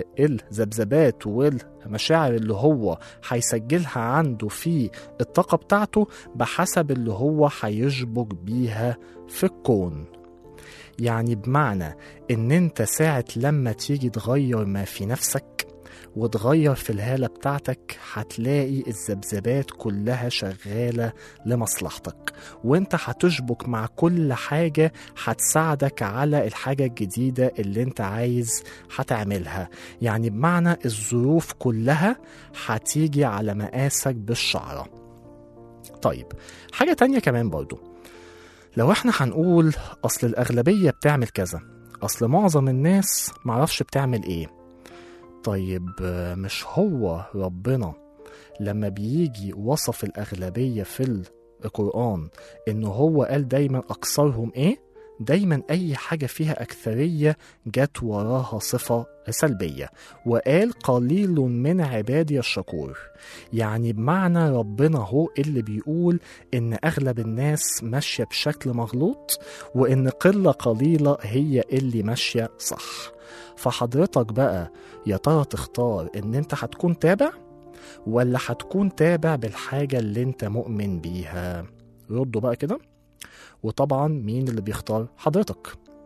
الذبذبات والمشاعر اللي هو هيسجلها عنده في الطاقة بتاعته بحسب اللي هو هيشبك بيها في الكون يعني بمعنى ان انت ساعة لما تيجي تغير ما في نفسك وتغير في الهالة بتاعتك هتلاقي الذبذبات كلها شغالة لمصلحتك وانت هتشبك مع كل حاجة هتساعدك على الحاجة الجديدة اللي انت عايز هتعملها يعني بمعنى الظروف كلها هتيجي على مقاسك بالشعرة طيب حاجة تانية كمان برضو لو احنا هنقول اصل الاغلبية بتعمل كذا اصل معظم الناس معرفش بتعمل ايه طيب آه، مش هو ربنا لما بيجي وصف الأغلبية في القرآن إن هو قال دايما أكثرهم إيه؟ دايما أي حاجة فيها أكثرية جت وراها صفة سلبية وقال قليل من عبادي الشكور يعني بمعنى ربنا هو اللي بيقول إن أغلب الناس ماشية بشكل مغلوط وإن قلة قليلة هي اللي ماشية صح فحضرتك بقى يا ترى تختار إن أنت هتكون تابع ولا هتكون تابع بالحاجة اللي أنت مؤمن بيها ردوا بقى كده وطبعا مين اللي بيختار حضرتك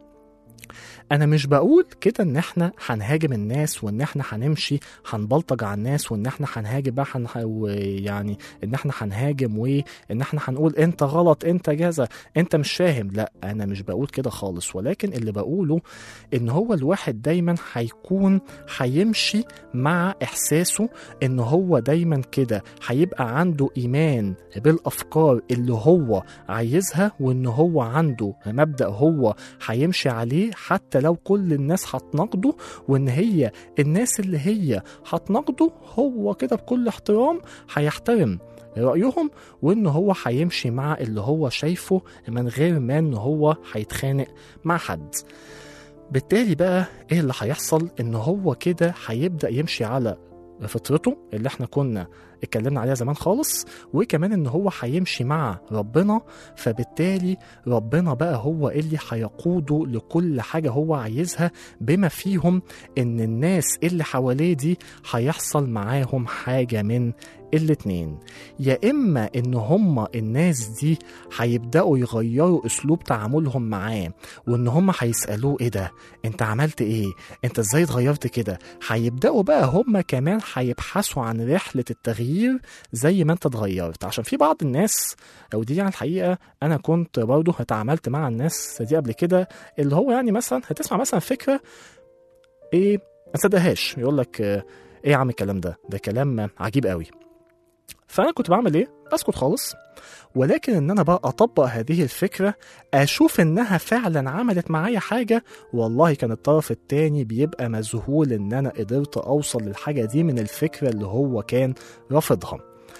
انا مش بقول كده ان احنا هنهاجم الناس وان احنا هنمشي هنبلطج على الناس وان احنا هنهاجم بقى هن... يعني ان احنا هنهاجم وان احنا هنقول انت غلط انت جزا انت مش فاهم لا انا مش بقول كده خالص ولكن اللي بقوله ان هو الواحد دايما هيكون هيمشي مع احساسه ان هو دايما كده هيبقى عنده ايمان بالافكار اللي هو عايزها وان هو عنده مبدا هو هيمشي عليه حتى لو كل الناس هتناقضه وان هي الناس اللي هي هتناقضه هو كده بكل احترام هيحترم رأيهم وإن هو هيمشي مع اللي هو شايفه من غير ما إن هو هيتخانق مع حد بالتالي بقى إيه اللي هيحصل إن هو كده هيبدأ يمشي على فطرته اللي احنا كنا اتكلمنا عليها زمان خالص وكمان ان هو هيمشي مع ربنا فبالتالي ربنا بقى هو اللي هيقوده لكل حاجة هو عايزها بما فيهم ان الناس اللي حواليه دي هيحصل معاهم حاجة من الاتنين يا اما ان هما الناس دي هيبداوا يغيروا اسلوب تعاملهم معاه وان هما هيسالوه ايه ده انت عملت ايه انت ازاي اتغيرت كده هيبداوا بقى هما كمان هيبحثوا عن رحله التغيير زي ما انت اتغيرت عشان في بعض الناس ودي يعني الحقيقه انا كنت برضه اتعاملت مع الناس دي قبل كده اللي هو يعني مثلا هتسمع مثلا فكره ايه ما تصدقهاش يقول لك آه، ايه يا عم الكلام ده ده كلام عجيب قوي فانا كنت بعمل ايه اسكت خالص ولكن ان انا بقى اطبق هذه الفكره اشوف انها فعلا عملت معايا حاجه والله كان الطرف التاني بيبقى مذهول ان انا قدرت اوصل للحاجه دي من الفكره اللي هو كان رافضها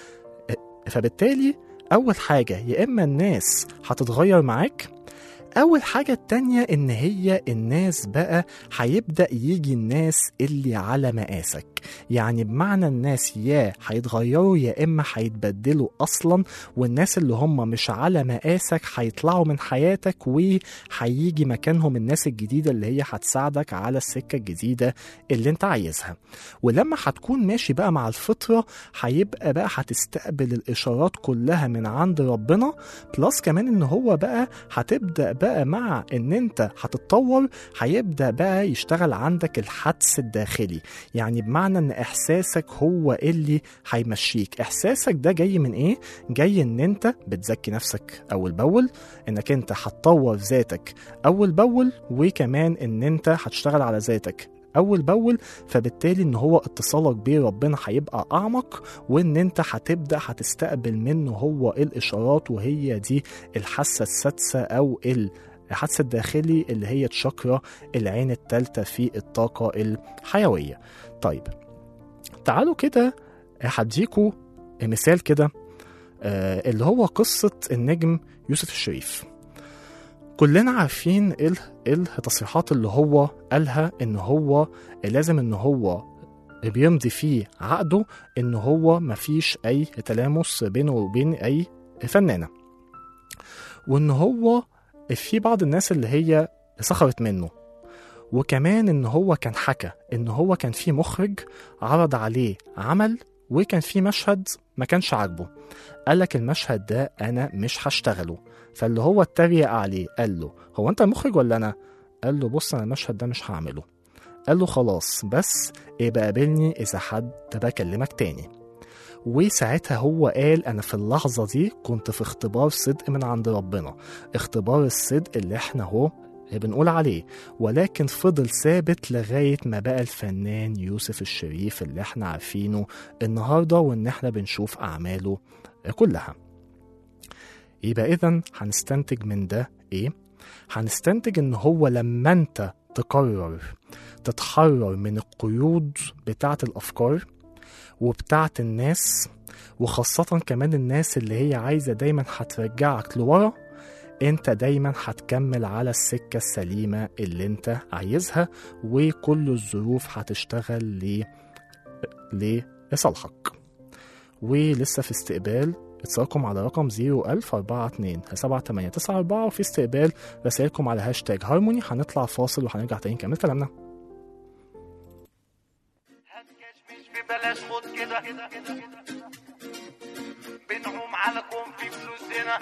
فبالتالي اول حاجه يا اما الناس هتتغير معاك أول حاجة التانية إن هي الناس بقى هيبدأ يجي الناس اللي على مقاسك يعني بمعنى الناس يا هيتغيروا يا إما هيتبدلوا أصلا والناس اللي هم مش على مقاسك هيطلعوا من حياتك وهيجي مكانهم الناس الجديدة اللي هي هتساعدك على السكة الجديدة اللي انت عايزها ولما هتكون ماشي بقى مع الفطرة هيبقى بقى هتستقبل الإشارات كلها من عند ربنا بلس كمان إن هو بقى هتبدأ بقى مع إن أنت هتتطور هيبدأ بقى يشتغل عندك الحدس الداخلي يعني بمعنى إن إحساسك هو اللي هيمشيك إحساسك ده جاي من إيه؟ جاي إن أنت بتزكي نفسك أول بأول إنك أنت هتطور ذاتك أول بأول وكمان إن أنت هتشتغل على ذاتك اول باول فبالتالي ان هو اتصالك بيه ربنا هيبقى اعمق وان انت هتبدا هتستقبل منه هو الاشارات وهي دي الحاسه السادسه او الحاسه الداخلي اللي هي تشاكرا العين الثالثه في الطاقه الحيويه طيب تعالوا كده هديكوا مثال كده آه، اللي هو قصه النجم يوسف الشريف كلنا عارفين ال- التصريحات اللي هو قالها ان هو لازم ان هو بيمضي فيه عقده ان هو مفيش اي تلامس بينه وبين اي فنانه وان هو في بعض الناس اللي هي سخرت منه وكمان ان هو كان حكى ان هو كان في مخرج عرض عليه عمل وكان في مشهد ما كانش عاجبه قالك المشهد ده انا مش هشتغله فاللي هو اتريق عليه قال له هو انت المخرج ولا انا قال له بص انا المشهد ده مش هعمله قال له خلاص بس ابقى قابلني إذا حد بكلمك تاني وساعتها هو قال أنا في اللحظة دي كنت في اختبار صدق من عند ربنا اختبار الصدق اللي احنا هو بنقول عليه ولكن فضل ثابت لغاية ما بقى الفنان يوسف الشريف اللي احنا عارفينه النهاردة وان احنا بنشوف أعماله كلها يبقى إذا هنستنتج من ده إيه؟ هنستنتج إن هو لما أنت تقرر تتحرر من القيود بتاعة الأفكار وبتاعة الناس وخاصة كمان الناس اللي هي عايزة دايما هترجعك لورا انت دايما هتكمل على السكة السليمة اللي انت عايزها وكل الظروف هتشتغل ل... لصالحك ولسه في استقبال اتصالكم على رقم 01042 7894 وفي استقبال رسائلكم على هاشتاج هارموني هنطلع فاصل وهنرجع تاني نكمل كلامنا مش ببلاش خد كده بنعوم على كون في فلوسنا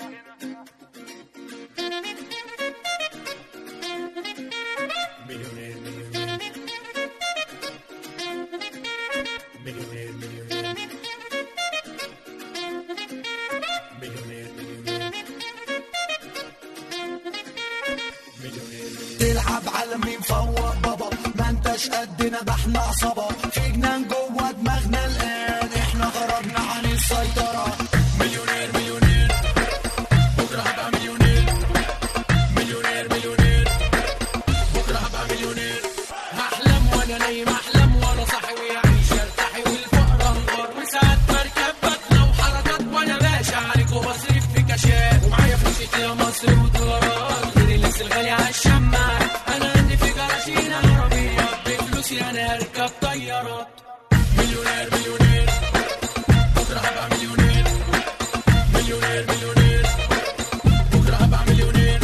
تلعب على مين فوق بابا ما انتش قدنا ده احنا عصابة في جنان جوه دماغنا الآن احنا خرجنا عن السيطرة مليونير مليونير بكرة هبقى مليونير مليونير مليونير بكرة هبقى مليونير هحلم وانا نايم احلم وانا صاحي ويعيش ارتاحي والفقر انهار وساعات بركب بدله وحركات وانا باشا عليك وبصرف في كاشات ومعايا فلوس يا مصر ودولارات غير اللبس الغالي على الشماعات انا عندي في جراشين عربيات بفلوسي انا هركب طيارات مليونير مليونير بكره هبقى مليونير مليونير مليونير بكره هبقى مليونير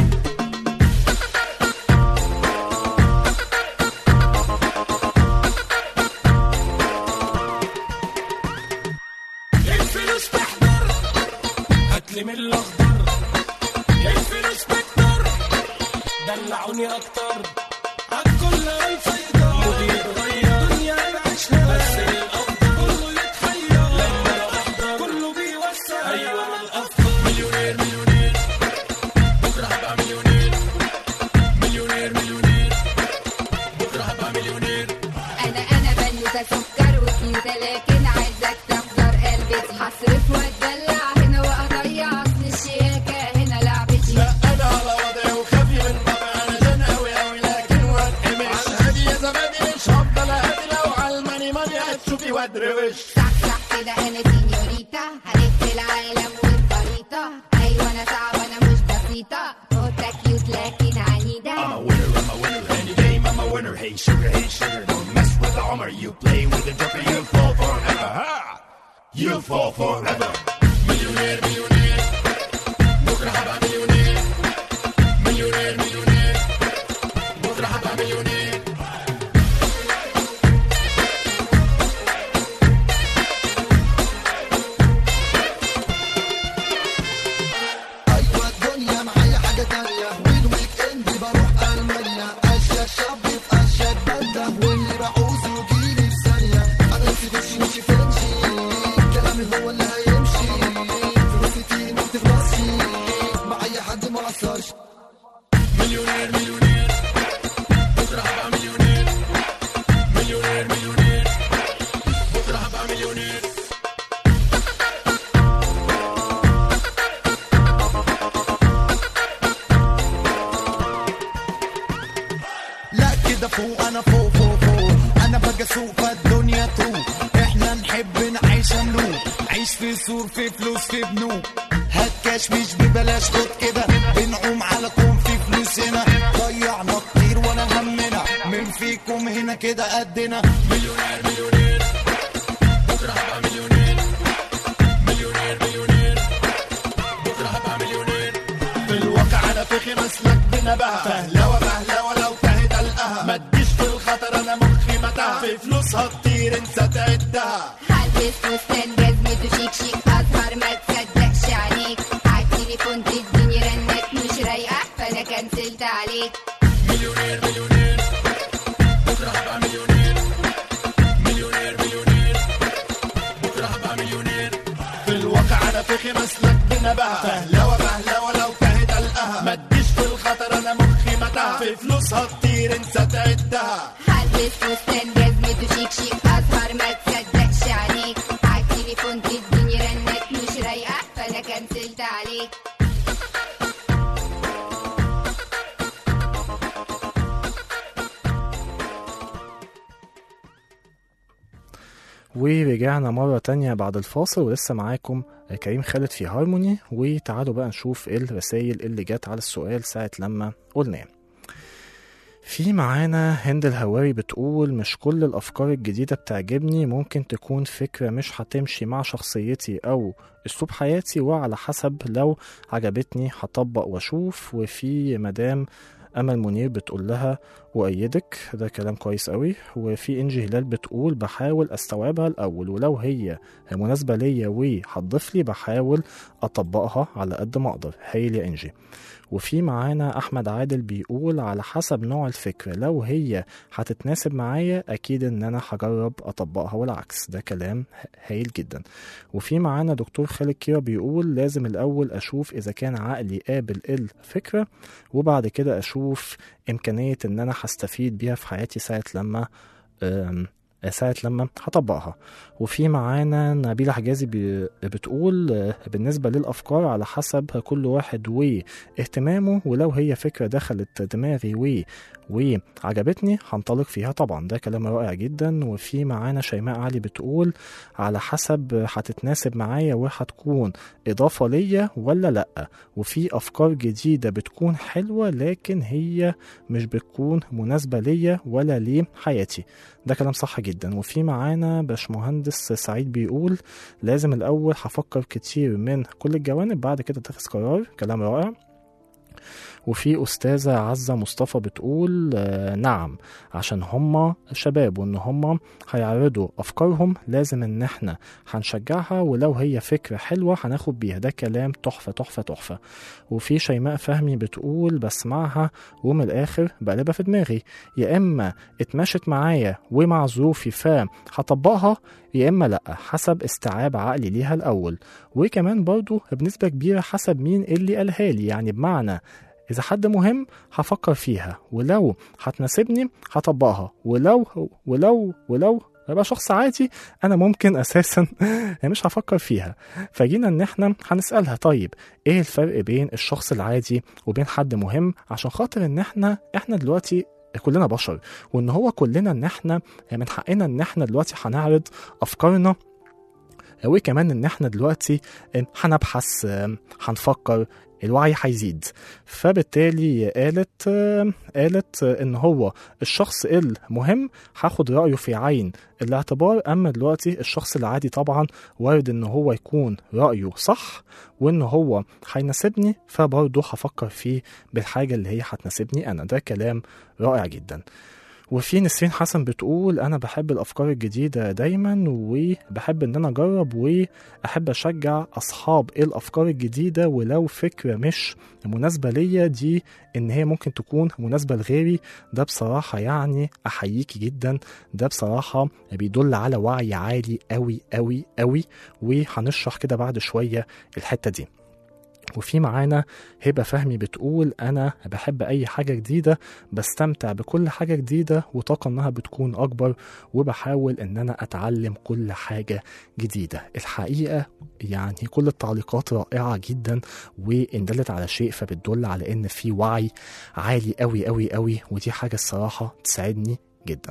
الفلوس تحضر هاتلي من الاخضر الفلوس تكتر دلعوني اكتر عالكل الفيضة مودي يتغير دنيا بعيشها بس الافضل كله يتحير لما انا احضر كله بيوسع ايوه انا الافضل مليونير مليونير بكره هبقى مليونير مليونير مليونير بكره هبقى مليونير انا انا بنوتة سكر وكيوتة لكن عايزك تحضر قلبي هصرف واتدلع هنا واضيع اصل الشياكة هنا لعبتي انا على وضعي وخافي من طبعي انا جن قوي قوي لكن واتقمش على الهادي يا زبادي مش هفضل اهدي لو على الماني ماني هتشوفي وادروش صح صح كده انا سينيوريتا هلف العالم والخريطة ايوه انا صعبة انا مش بسيطة قطة كيوت لكن عنيدة winner, I'm a winner. Any game, I'm a winner. Hey sugar, hey sugar, don't mess with the armor. You play with the joker, you fall forever. Ha! You fall forever. مليونير مليونير بكره هبقى مليونير مليونير مليونير بكره هبقى مليونير ايوه الدنيا معايا حاجه تانية والويك اند بروح المانيا اشياء شاب في اشياء بلده واللي بعوزه يجيلي في ثانيه انا نفسي تمشي مشي فرنشي كلامي هو اللي هيمشي فلوسي تيجي ما بتخلصش مع اي حد ما قصرش مليونير مليونير بكره هبقى مليونير مليونير مليونير بكره هبقى مليونير لا كده فوق انا فوق فوق فوق انا بقى سوق فالدنيا تروق احنا نحب نعيش ملوك عيش في سور في فلوس في بنوك هات كاش مش ببلاش خد كده بنعوم على كوم في فلوس هنا ضيعنا كتير ولا همنا من فيكم هنا كده قدنا مليونير مليونير بكره هبقى مليونير مليونير مليونير بكره هبقى مليونير في الواقع انا فخي مسلك بنبهة فهلوة مهلوة لو تهت القها ما تجيش في الخطر انا مخي متاهة في فلوسها كتير انت تعدها هلبس فستان جزمته شيك شيك أزهر ما تصدقش عليك عالتليفون تديني رنات مش رايقة فأنا كنسلت عليك مليونير مليونير بكره هبقى مليونير مليونير مليونير بكره هبقى مليونير في الواقع انا فخي مسلك بنبهة فهلوة بهلوة لو كهت القها ما تجيش في الخطر انا مخي متاهة في فلوسها كتير انسى تعدها هلبس فستان جزمته شيك شيك اسهر ما تصدقش عليك عالتليفون تديني رنات مش رايقه فانا كنسلت عليك ورجعنا مرة تانية بعد الفاصل ولسه معاكم كريم خالد في هارموني وتعالوا بقى نشوف ايه الرسايل اللي جت على السؤال ساعة لما قلناه في معانا هند الهواري بتقول مش كل الأفكار الجديدة بتعجبني ممكن تكون فكرة مش هتمشي مع شخصيتي أو أسلوب حياتي وعلى حسب لو عجبتني هطبق وأشوف وفي مدام أمل منير بتقول لها وأيدك ده كلام كويس قوي وفي إنجي هلال بتقول بحاول أستوعبها الأول ولو هي مناسبة ليا وهتضيف لي بحاول أطبقها على قد ما أقدر هايل يا إنجي وفي معانا احمد عادل بيقول على حسب نوع الفكره لو هي هتتناسب معايا اكيد ان انا هجرب اطبقها والعكس ده كلام هايل جدا وفي معانا دكتور خالد كيرا بيقول لازم الاول اشوف اذا كان عقلي قابل الفكره وبعد كده اشوف امكانيه ان انا هستفيد بيها في حياتي ساعه لما أم، ساعة لما هطبقها وفي معانا نبيلة حجازي بي- بتقول آه، بالنسبة للأفكار على حسب كل واحد واهتمامه ولو هي فكرة دخلت دماغي و وعجبتني هنطلق فيها طبعا ده كلام رائع جدا وفي معانا شيماء علي بتقول على حسب هتتناسب معايا وهتكون إضافة ليا ولا لأ وفي أفكار جديدة بتكون حلوة لكن هي مش بتكون مناسبة ليا ولا لحياتي ده كلام صح جدا وفي معانا باشمهندس سعيد بيقول لازم الأول هفكر كتير من كل الجوانب بعد كده اتخذ قرار كلام رائع وفي أستاذة عزة مصطفى بتقول آه نعم عشان هما شباب وإن هما هيعرضوا أفكارهم لازم إن إحنا هنشجعها ولو هي فكرة حلوة هناخد بيها ده كلام تحفة تحفة تحفة وفي شيماء فهمي بتقول بسمعها ومن الآخر بقلبها في دماغي يا إما اتمشت معايا ومع ظروفي فهطبقها يا إما لأ حسب استيعاب عقلي ليها الأول وكمان برضو بنسبة كبيرة حسب مين اللي قالها لي يعني بمعنى إذا حد مهم هفكر فيها ولو هتناسبني هطبقها ولو ولو ولو يبقى شخص عادي انا ممكن اساسا مش هفكر فيها فجينا ان احنا هنسالها طيب ايه الفرق بين الشخص العادي وبين حد مهم عشان خاطر ان احنا احنا دلوقتي كلنا بشر وان هو كلنا ان احنا من حقنا ان احنا دلوقتي هنعرض افكارنا وكمان ان احنا دلوقتي هنبحث هنفكر الوعي هيزيد فبالتالي قالت قالت ان هو الشخص المهم هاخد رايه في عين الاعتبار اما دلوقتي الشخص العادي طبعا وارد ان هو يكون رايه صح وان هو هيناسبني فبرضه هفكر فيه بالحاجه اللي هي هتناسبني انا ده كلام رائع جدا وفي نسرين حسن بتقول انا بحب الافكار الجديده دايما وبحب ان انا اجرب واحب اشجع اصحاب الافكار الجديده ولو فكره مش مناسبه ليا دي ان هي ممكن تكون مناسبه لغيري ده بصراحه يعني احييكي جدا ده بصراحه بيدل على وعي عالي قوي قوي قوي وهنشرح كده بعد شويه الحته دي وفي معانا هبة فهمي بتقول أنا بحب أي حاجة جديدة بستمتع بكل حاجة جديدة وطاقة إنها بتكون أكبر وبحاول إن أنا أتعلم كل حاجة جديدة الحقيقة يعني كل التعليقات رائعة جدا وإن دلت على شيء فبتدل على إن في وعي عالي أوي أوي أوي ودي حاجة الصراحة تساعدني جدا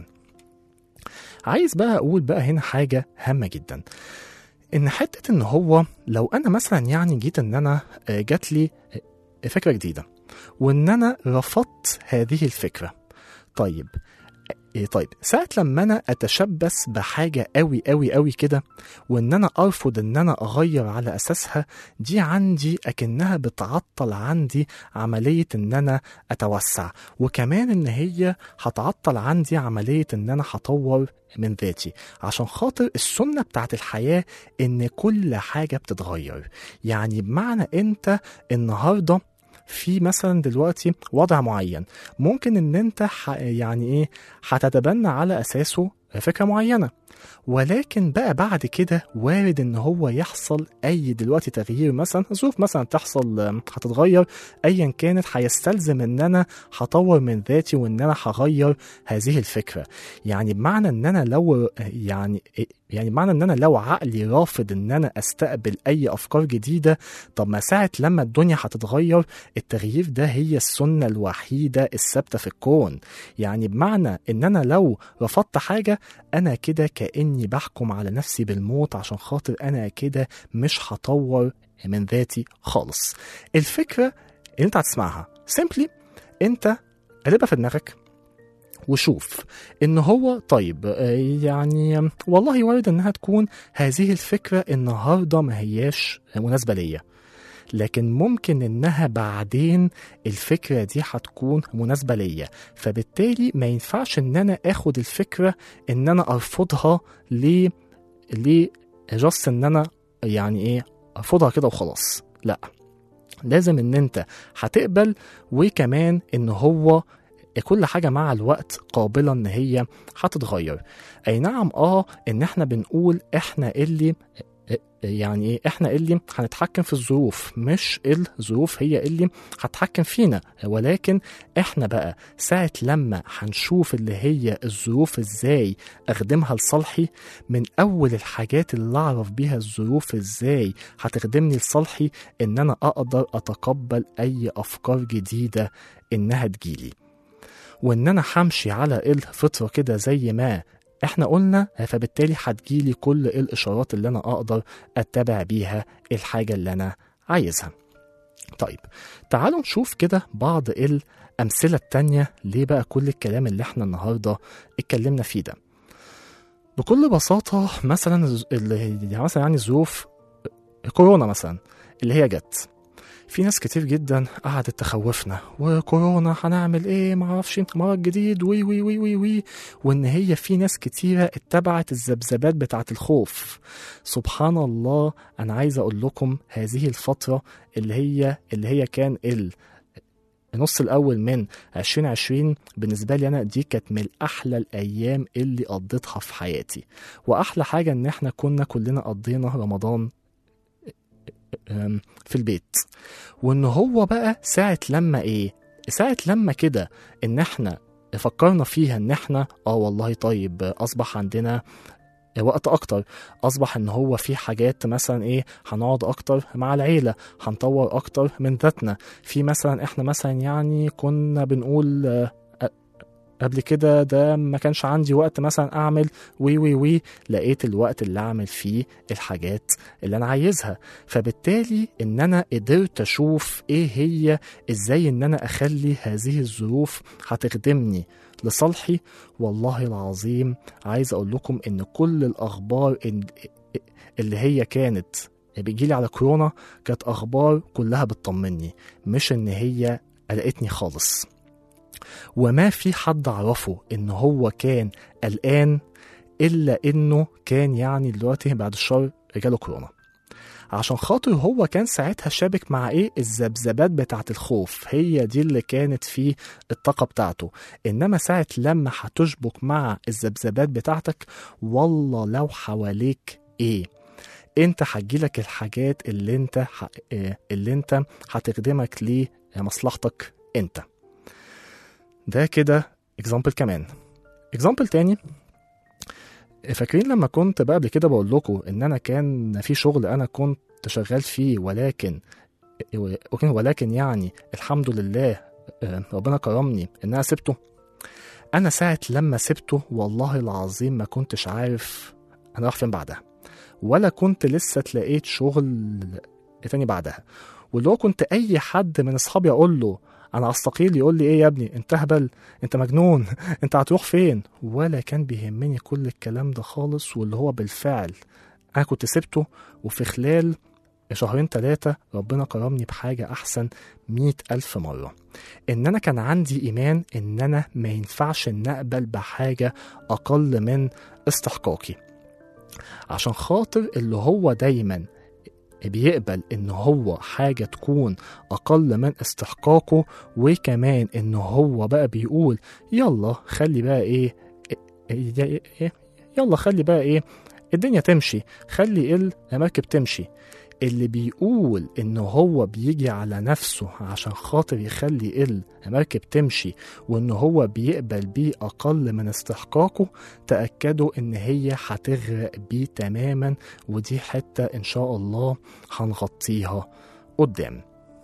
عايز بقى أقول بقى هنا حاجة هامة جدا ان حته ان هو لو انا مثلا يعني جيت ان انا جات لي فكره جديده وان انا رفضت هذه الفكره طيب طيب ساعة لما أنا أتشبث بحاجة أوي أوي أوي كده وإن أنا أرفض إن أنا أغير على أساسها دي عندي أكنها بتعطل عندي عملية إن أنا أتوسع وكمان إن هي هتعطل عندي عملية إن أنا هطور من ذاتي عشان خاطر السنة بتاعت الحياة إن كل حاجة بتتغير يعني بمعنى أنت النهاردة في مثلا دلوقتي وضع معين ممكن ان انت ح... يعني ايه هتتبنى على اساسه فكره معينه ولكن بقى بعد كده وارد ان هو يحصل اي دلوقتي تغيير مثلا ظروف مثلا تحصل آم، هتتغير ايا كانت هيستلزم ان انا هطور من ذاتي وان انا هغير هذه الفكره يعني بمعنى ان انا لو يعني يعني بمعنى ان انا لو عقلي رافض ان انا استقبل اي افكار جديده طب ما ساعه لما الدنيا هتتغير التغيير ده هي السنه الوحيده الثابته في الكون يعني بمعنى ان انا لو رفضت حاجه انا كده كاني بحكم على نفسي بالموت عشان خاطر انا كده مش هطور من ذاتي خالص الفكره اللي انت هتسمعها سيمبلي انت قلبها في دماغك وشوف ان هو طيب آه، يعني والله وارد انها تكون هذه الفكره النهارده ما هياش مناسبه ليا لكن ممكن انها بعدين الفكره دي هتكون مناسبه ليا فبالتالي ما ينفعش ان انا اخد الفكره ان انا ارفضها ل ل جاست ان انا يعني ايه ارفضها كده وخلاص لا لازم ان انت هتقبل وكمان ان هو كل حاجة مع الوقت قابلة ان هي هتتغير اي نعم اه ان احنا بنقول احنا اللي يعني ايه احنا اللي هنتحكم في الظروف مش الظروف هي اللي هتحكم فينا ولكن احنا بقى ساعة لما هنشوف اللي هي الظروف ازاي اخدمها لصالحي من اول الحاجات اللي اعرف بيها الظروف ازاي هتخدمني لصالحي ان انا اقدر اتقبل اي افكار جديدة انها تجيلي وان انا همشي على الفطره كده زي ما احنا قلنا فبالتالي هتجيلي كل الاشارات اللي انا اقدر اتبع بيها الحاجه اللي انا عايزها طيب تعالوا نشوف كده بعض الامثله التانية ليه بقى كل الكلام اللي احنا النهارده اتكلمنا فيه ده بكل بساطه مثلا الز- اللي يعني مثلا يعني ظروف كورونا مثلا اللي هي جت في ناس كتير جدا قعدت تخوفنا وكورونا هنعمل ايه معرفش مرض جديد وي وي وي وي وي وان هي في ناس كتيرة اتبعت الذبذبات بتاعة الخوف سبحان الله انا عايز اقول لكم هذه الفترة اللي هي اللي هي كان ال النص الاول من 2020 بالنسبه لي انا دي كانت من احلى الايام اللي قضيتها في حياتي واحلى حاجه ان احنا كنا كلنا قضينا رمضان أم، في البيت وان هو بقى ساعة لما ايه ساعة لما كده ان احنا فكرنا فيها ان احنا اه والله طيب اصبح عندنا وقت اكتر اصبح ان هو في حاجات مثلا ايه هنقعد اكتر مع العيله هنطور اكتر من ذاتنا في مثلا احنا مثلا يعني كنا بنقول آه، آه، قبل كده ده ما كانش عندي وقت مثلا اعمل وي وي وي لقيت الوقت اللي اعمل فيه الحاجات اللي انا عايزها فبالتالي ان انا قدرت اشوف ايه هي ازاي ان انا اخلي هذه الظروف هتخدمني لصالحي والله العظيم عايز اقول لكم ان كل الاخبار إن- اللي هي كانت بيجيلي على كورونا كانت اخبار كلها بتطمني مش ان هي قلقتني خالص وما في حد اعرفه ان هو كان قلقان الا انه كان يعني دلوقتي بعد الشر جاله كورونا عشان خاطر هو كان ساعتها شابك مع ايه الذبذبات بتاعه الخوف هي دي اللي كانت في الطاقه بتاعته انما ساعه لما هتشبك مع الذبذبات بتاعتك والله لو حواليك ايه انت هتجيلك الحاجات اللي انت ح... إيه، اللي انت هتخدمك لمصلحتك انت ده كده اكزامبل كمان اكزامبل تاني فاكرين لما كنت بقى قبل كده بقول لكم ان انا كان في شغل انا كنت شغال فيه ولكن ولكن ولكن يعني الحمد لله آه، ربنا كرمني ان انا سبته انا ساعه لما سبته والله العظيم ما كنتش عارف انا رايح فين بعدها ولا كنت لسه اتلاقيت شغل تاني بعدها واللي هو كنت اي حد من اصحابي اقول له انا استقيل يقول لي ايه يا ابني انت هبل انت مجنون انت هتروح فين ولا كان بيهمني كل الكلام ده خالص واللي هو بالفعل انا كنت سبته وفي خلال شهرين ثلاثة ربنا كرمني بحاجة أحسن مئة ألف مرة إن أنا كان عندي إيمان إن أنا ما ينفعش إن أقبل بحاجة أقل من استحقاقي عشان خاطر اللي هو دايما بيقبل ان هو حاجة تكون اقل من استحقاقه وكمان ان هو بقى بيقول يلا خلي بقى ايه إيه- إيه- يلا خلي بقى ايه الدنيا تمشي خلي المركب تمشي اللي بيقول ان هو بيجي على نفسه عشان خاطر يخلي المركب تمشي وان هو بيقبل بيه اقل من استحقاقه تأكدوا ان هي هتغرق بيه تماما ودي حتة ان شاء الله هنغطيها قدام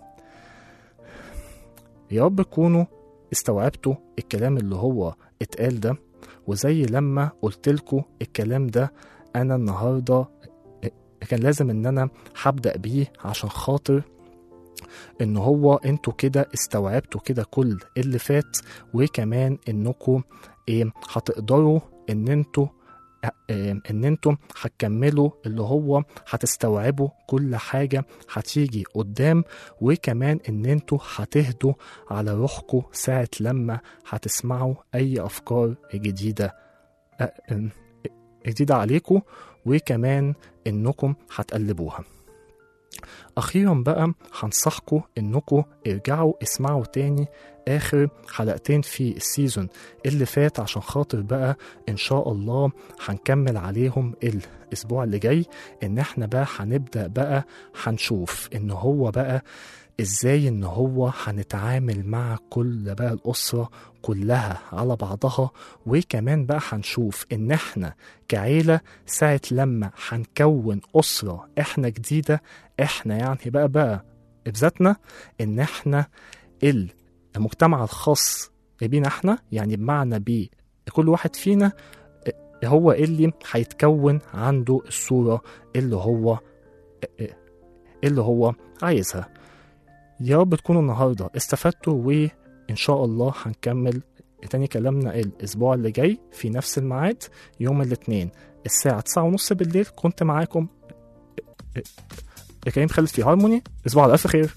يا رب تكونوا استوعبتوا الكلام اللي هو اتقال ده وزي لما قلتلكوا الكلام ده انا النهارده كان لازم ان انا هبدا بيه عشان خاطر ان هو انتوا كده استوعبتوا كده كل اللي فات وكمان انكم ايه هتقدروا ان انتوا آه، ان انتم هتكملوا اللي هو هتستوعبوا كل حاجة هتيجي قدام وكمان ان انتوا هتهدوا على روحكم ساعة لما هتسمعوا اي افكار جديدة آه، آه، جديدة عليكم وكمان انكم هتقلبوها اخيرا بقى هنصحكم انكم ارجعوا اسمعوا تاني اخر حلقتين في السيزون اللي فات عشان خاطر بقى ان شاء الله هنكمل عليهم الاسبوع اللي جاي ان احنا بقى هنبدا بقى هنشوف ان هو بقى ازاي ان هو هنتعامل مع كل بقى الاسره كلها على بعضها وكمان بقى هنشوف ان احنا كعيله ساعه لما هنكون اسره احنا جديده احنا يعني بقى بقى بذاتنا ان احنا المجتمع الخاص بينا احنا يعني بمعنى بيه كل واحد فينا هو اللي هيتكون عنده الصورة اللي هو اللي هو عايزها يا رب تكونوا النهاردة استفدتوا وإن شاء الله هنكمل تاني كلامنا الأسبوع اللي جاي في نفس الميعاد يوم الاثنين الساعة تسعة ونص بالليل كنت معاكم كريم خالد في هارموني أسبوع على ألف خير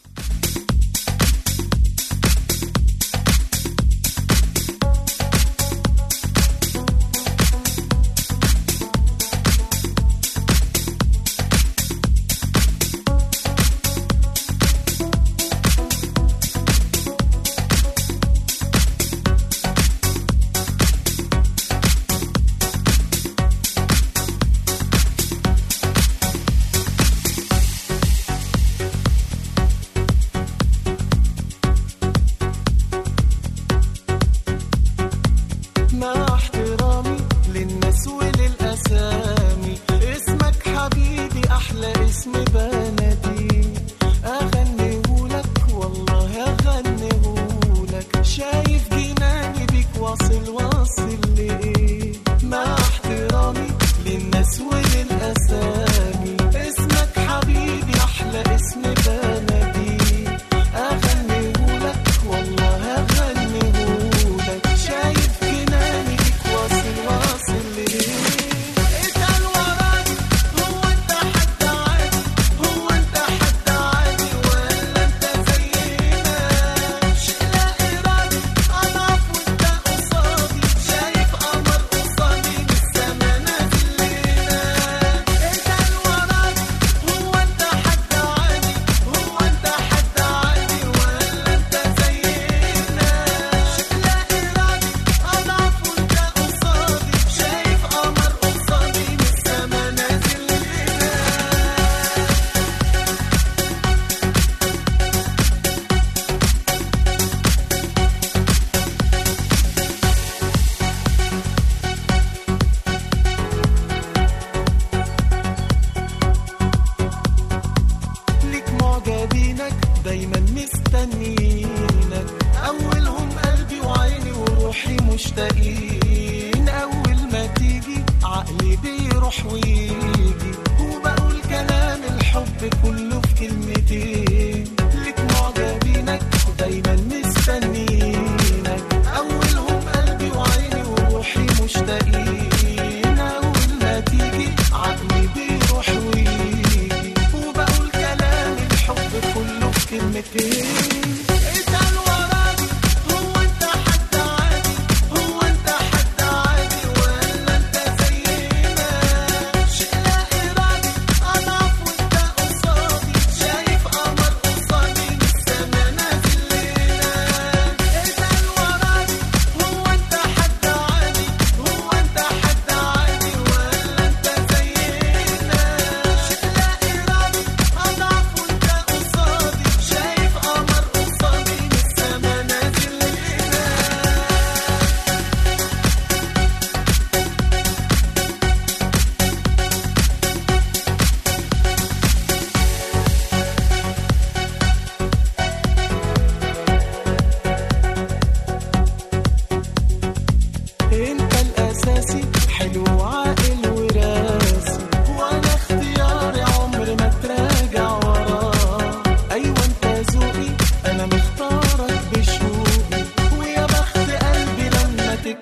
مع احترامي للناس وللأسامي اسمك حبيبي أحلى اسم بنادي أغنيهولك والله أغنيهولك شايف جناني بيك واصل واصل لإيه مع احترامي للناس وللأسامي اسمك حبيبي أحلى اسم بنادي أغنيهولك والله أغنيهولك شايف جناني بيك واصل واصل ليه اتقل وراك هو انت حد عادي هو انت حد عادي ولا انت زينا شيء لا ارادي اضعف وانت قصادي شايف قمر قصادي بالسما نازل لينا اتقل وراك هو انت حد عادي هو انت حد عادي ولا انت زينا شيء لا ارادي اضعف وانت قصادي شايف قمر قصادي بالسما نازل لينا ليك معجبينك دايما مستنيينك اولهم قلبي وعيني وروحي مشتاقين اول ما تيجي عقلي بيروح ويجي وبقول كلام الحب كله في كلمتين ليك معجبينك دايما مستنيينك اولهم قلبي وعيني وروحي مشتاقين اول ما تيجي عقلي بيروح ويجي وبقول كلام الحب كله في كلمتين اسأل وراك هو انت حد عادي هو انت حد عادي ولا انت زينا شيء لا ارادي اضعف وانت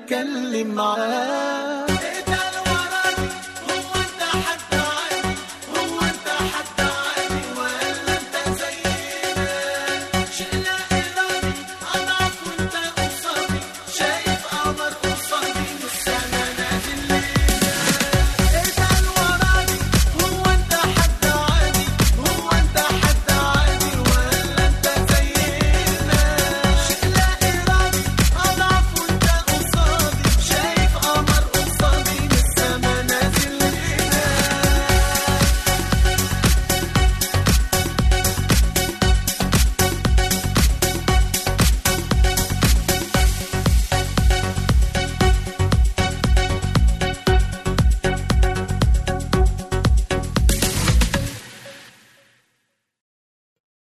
اتكلم معاك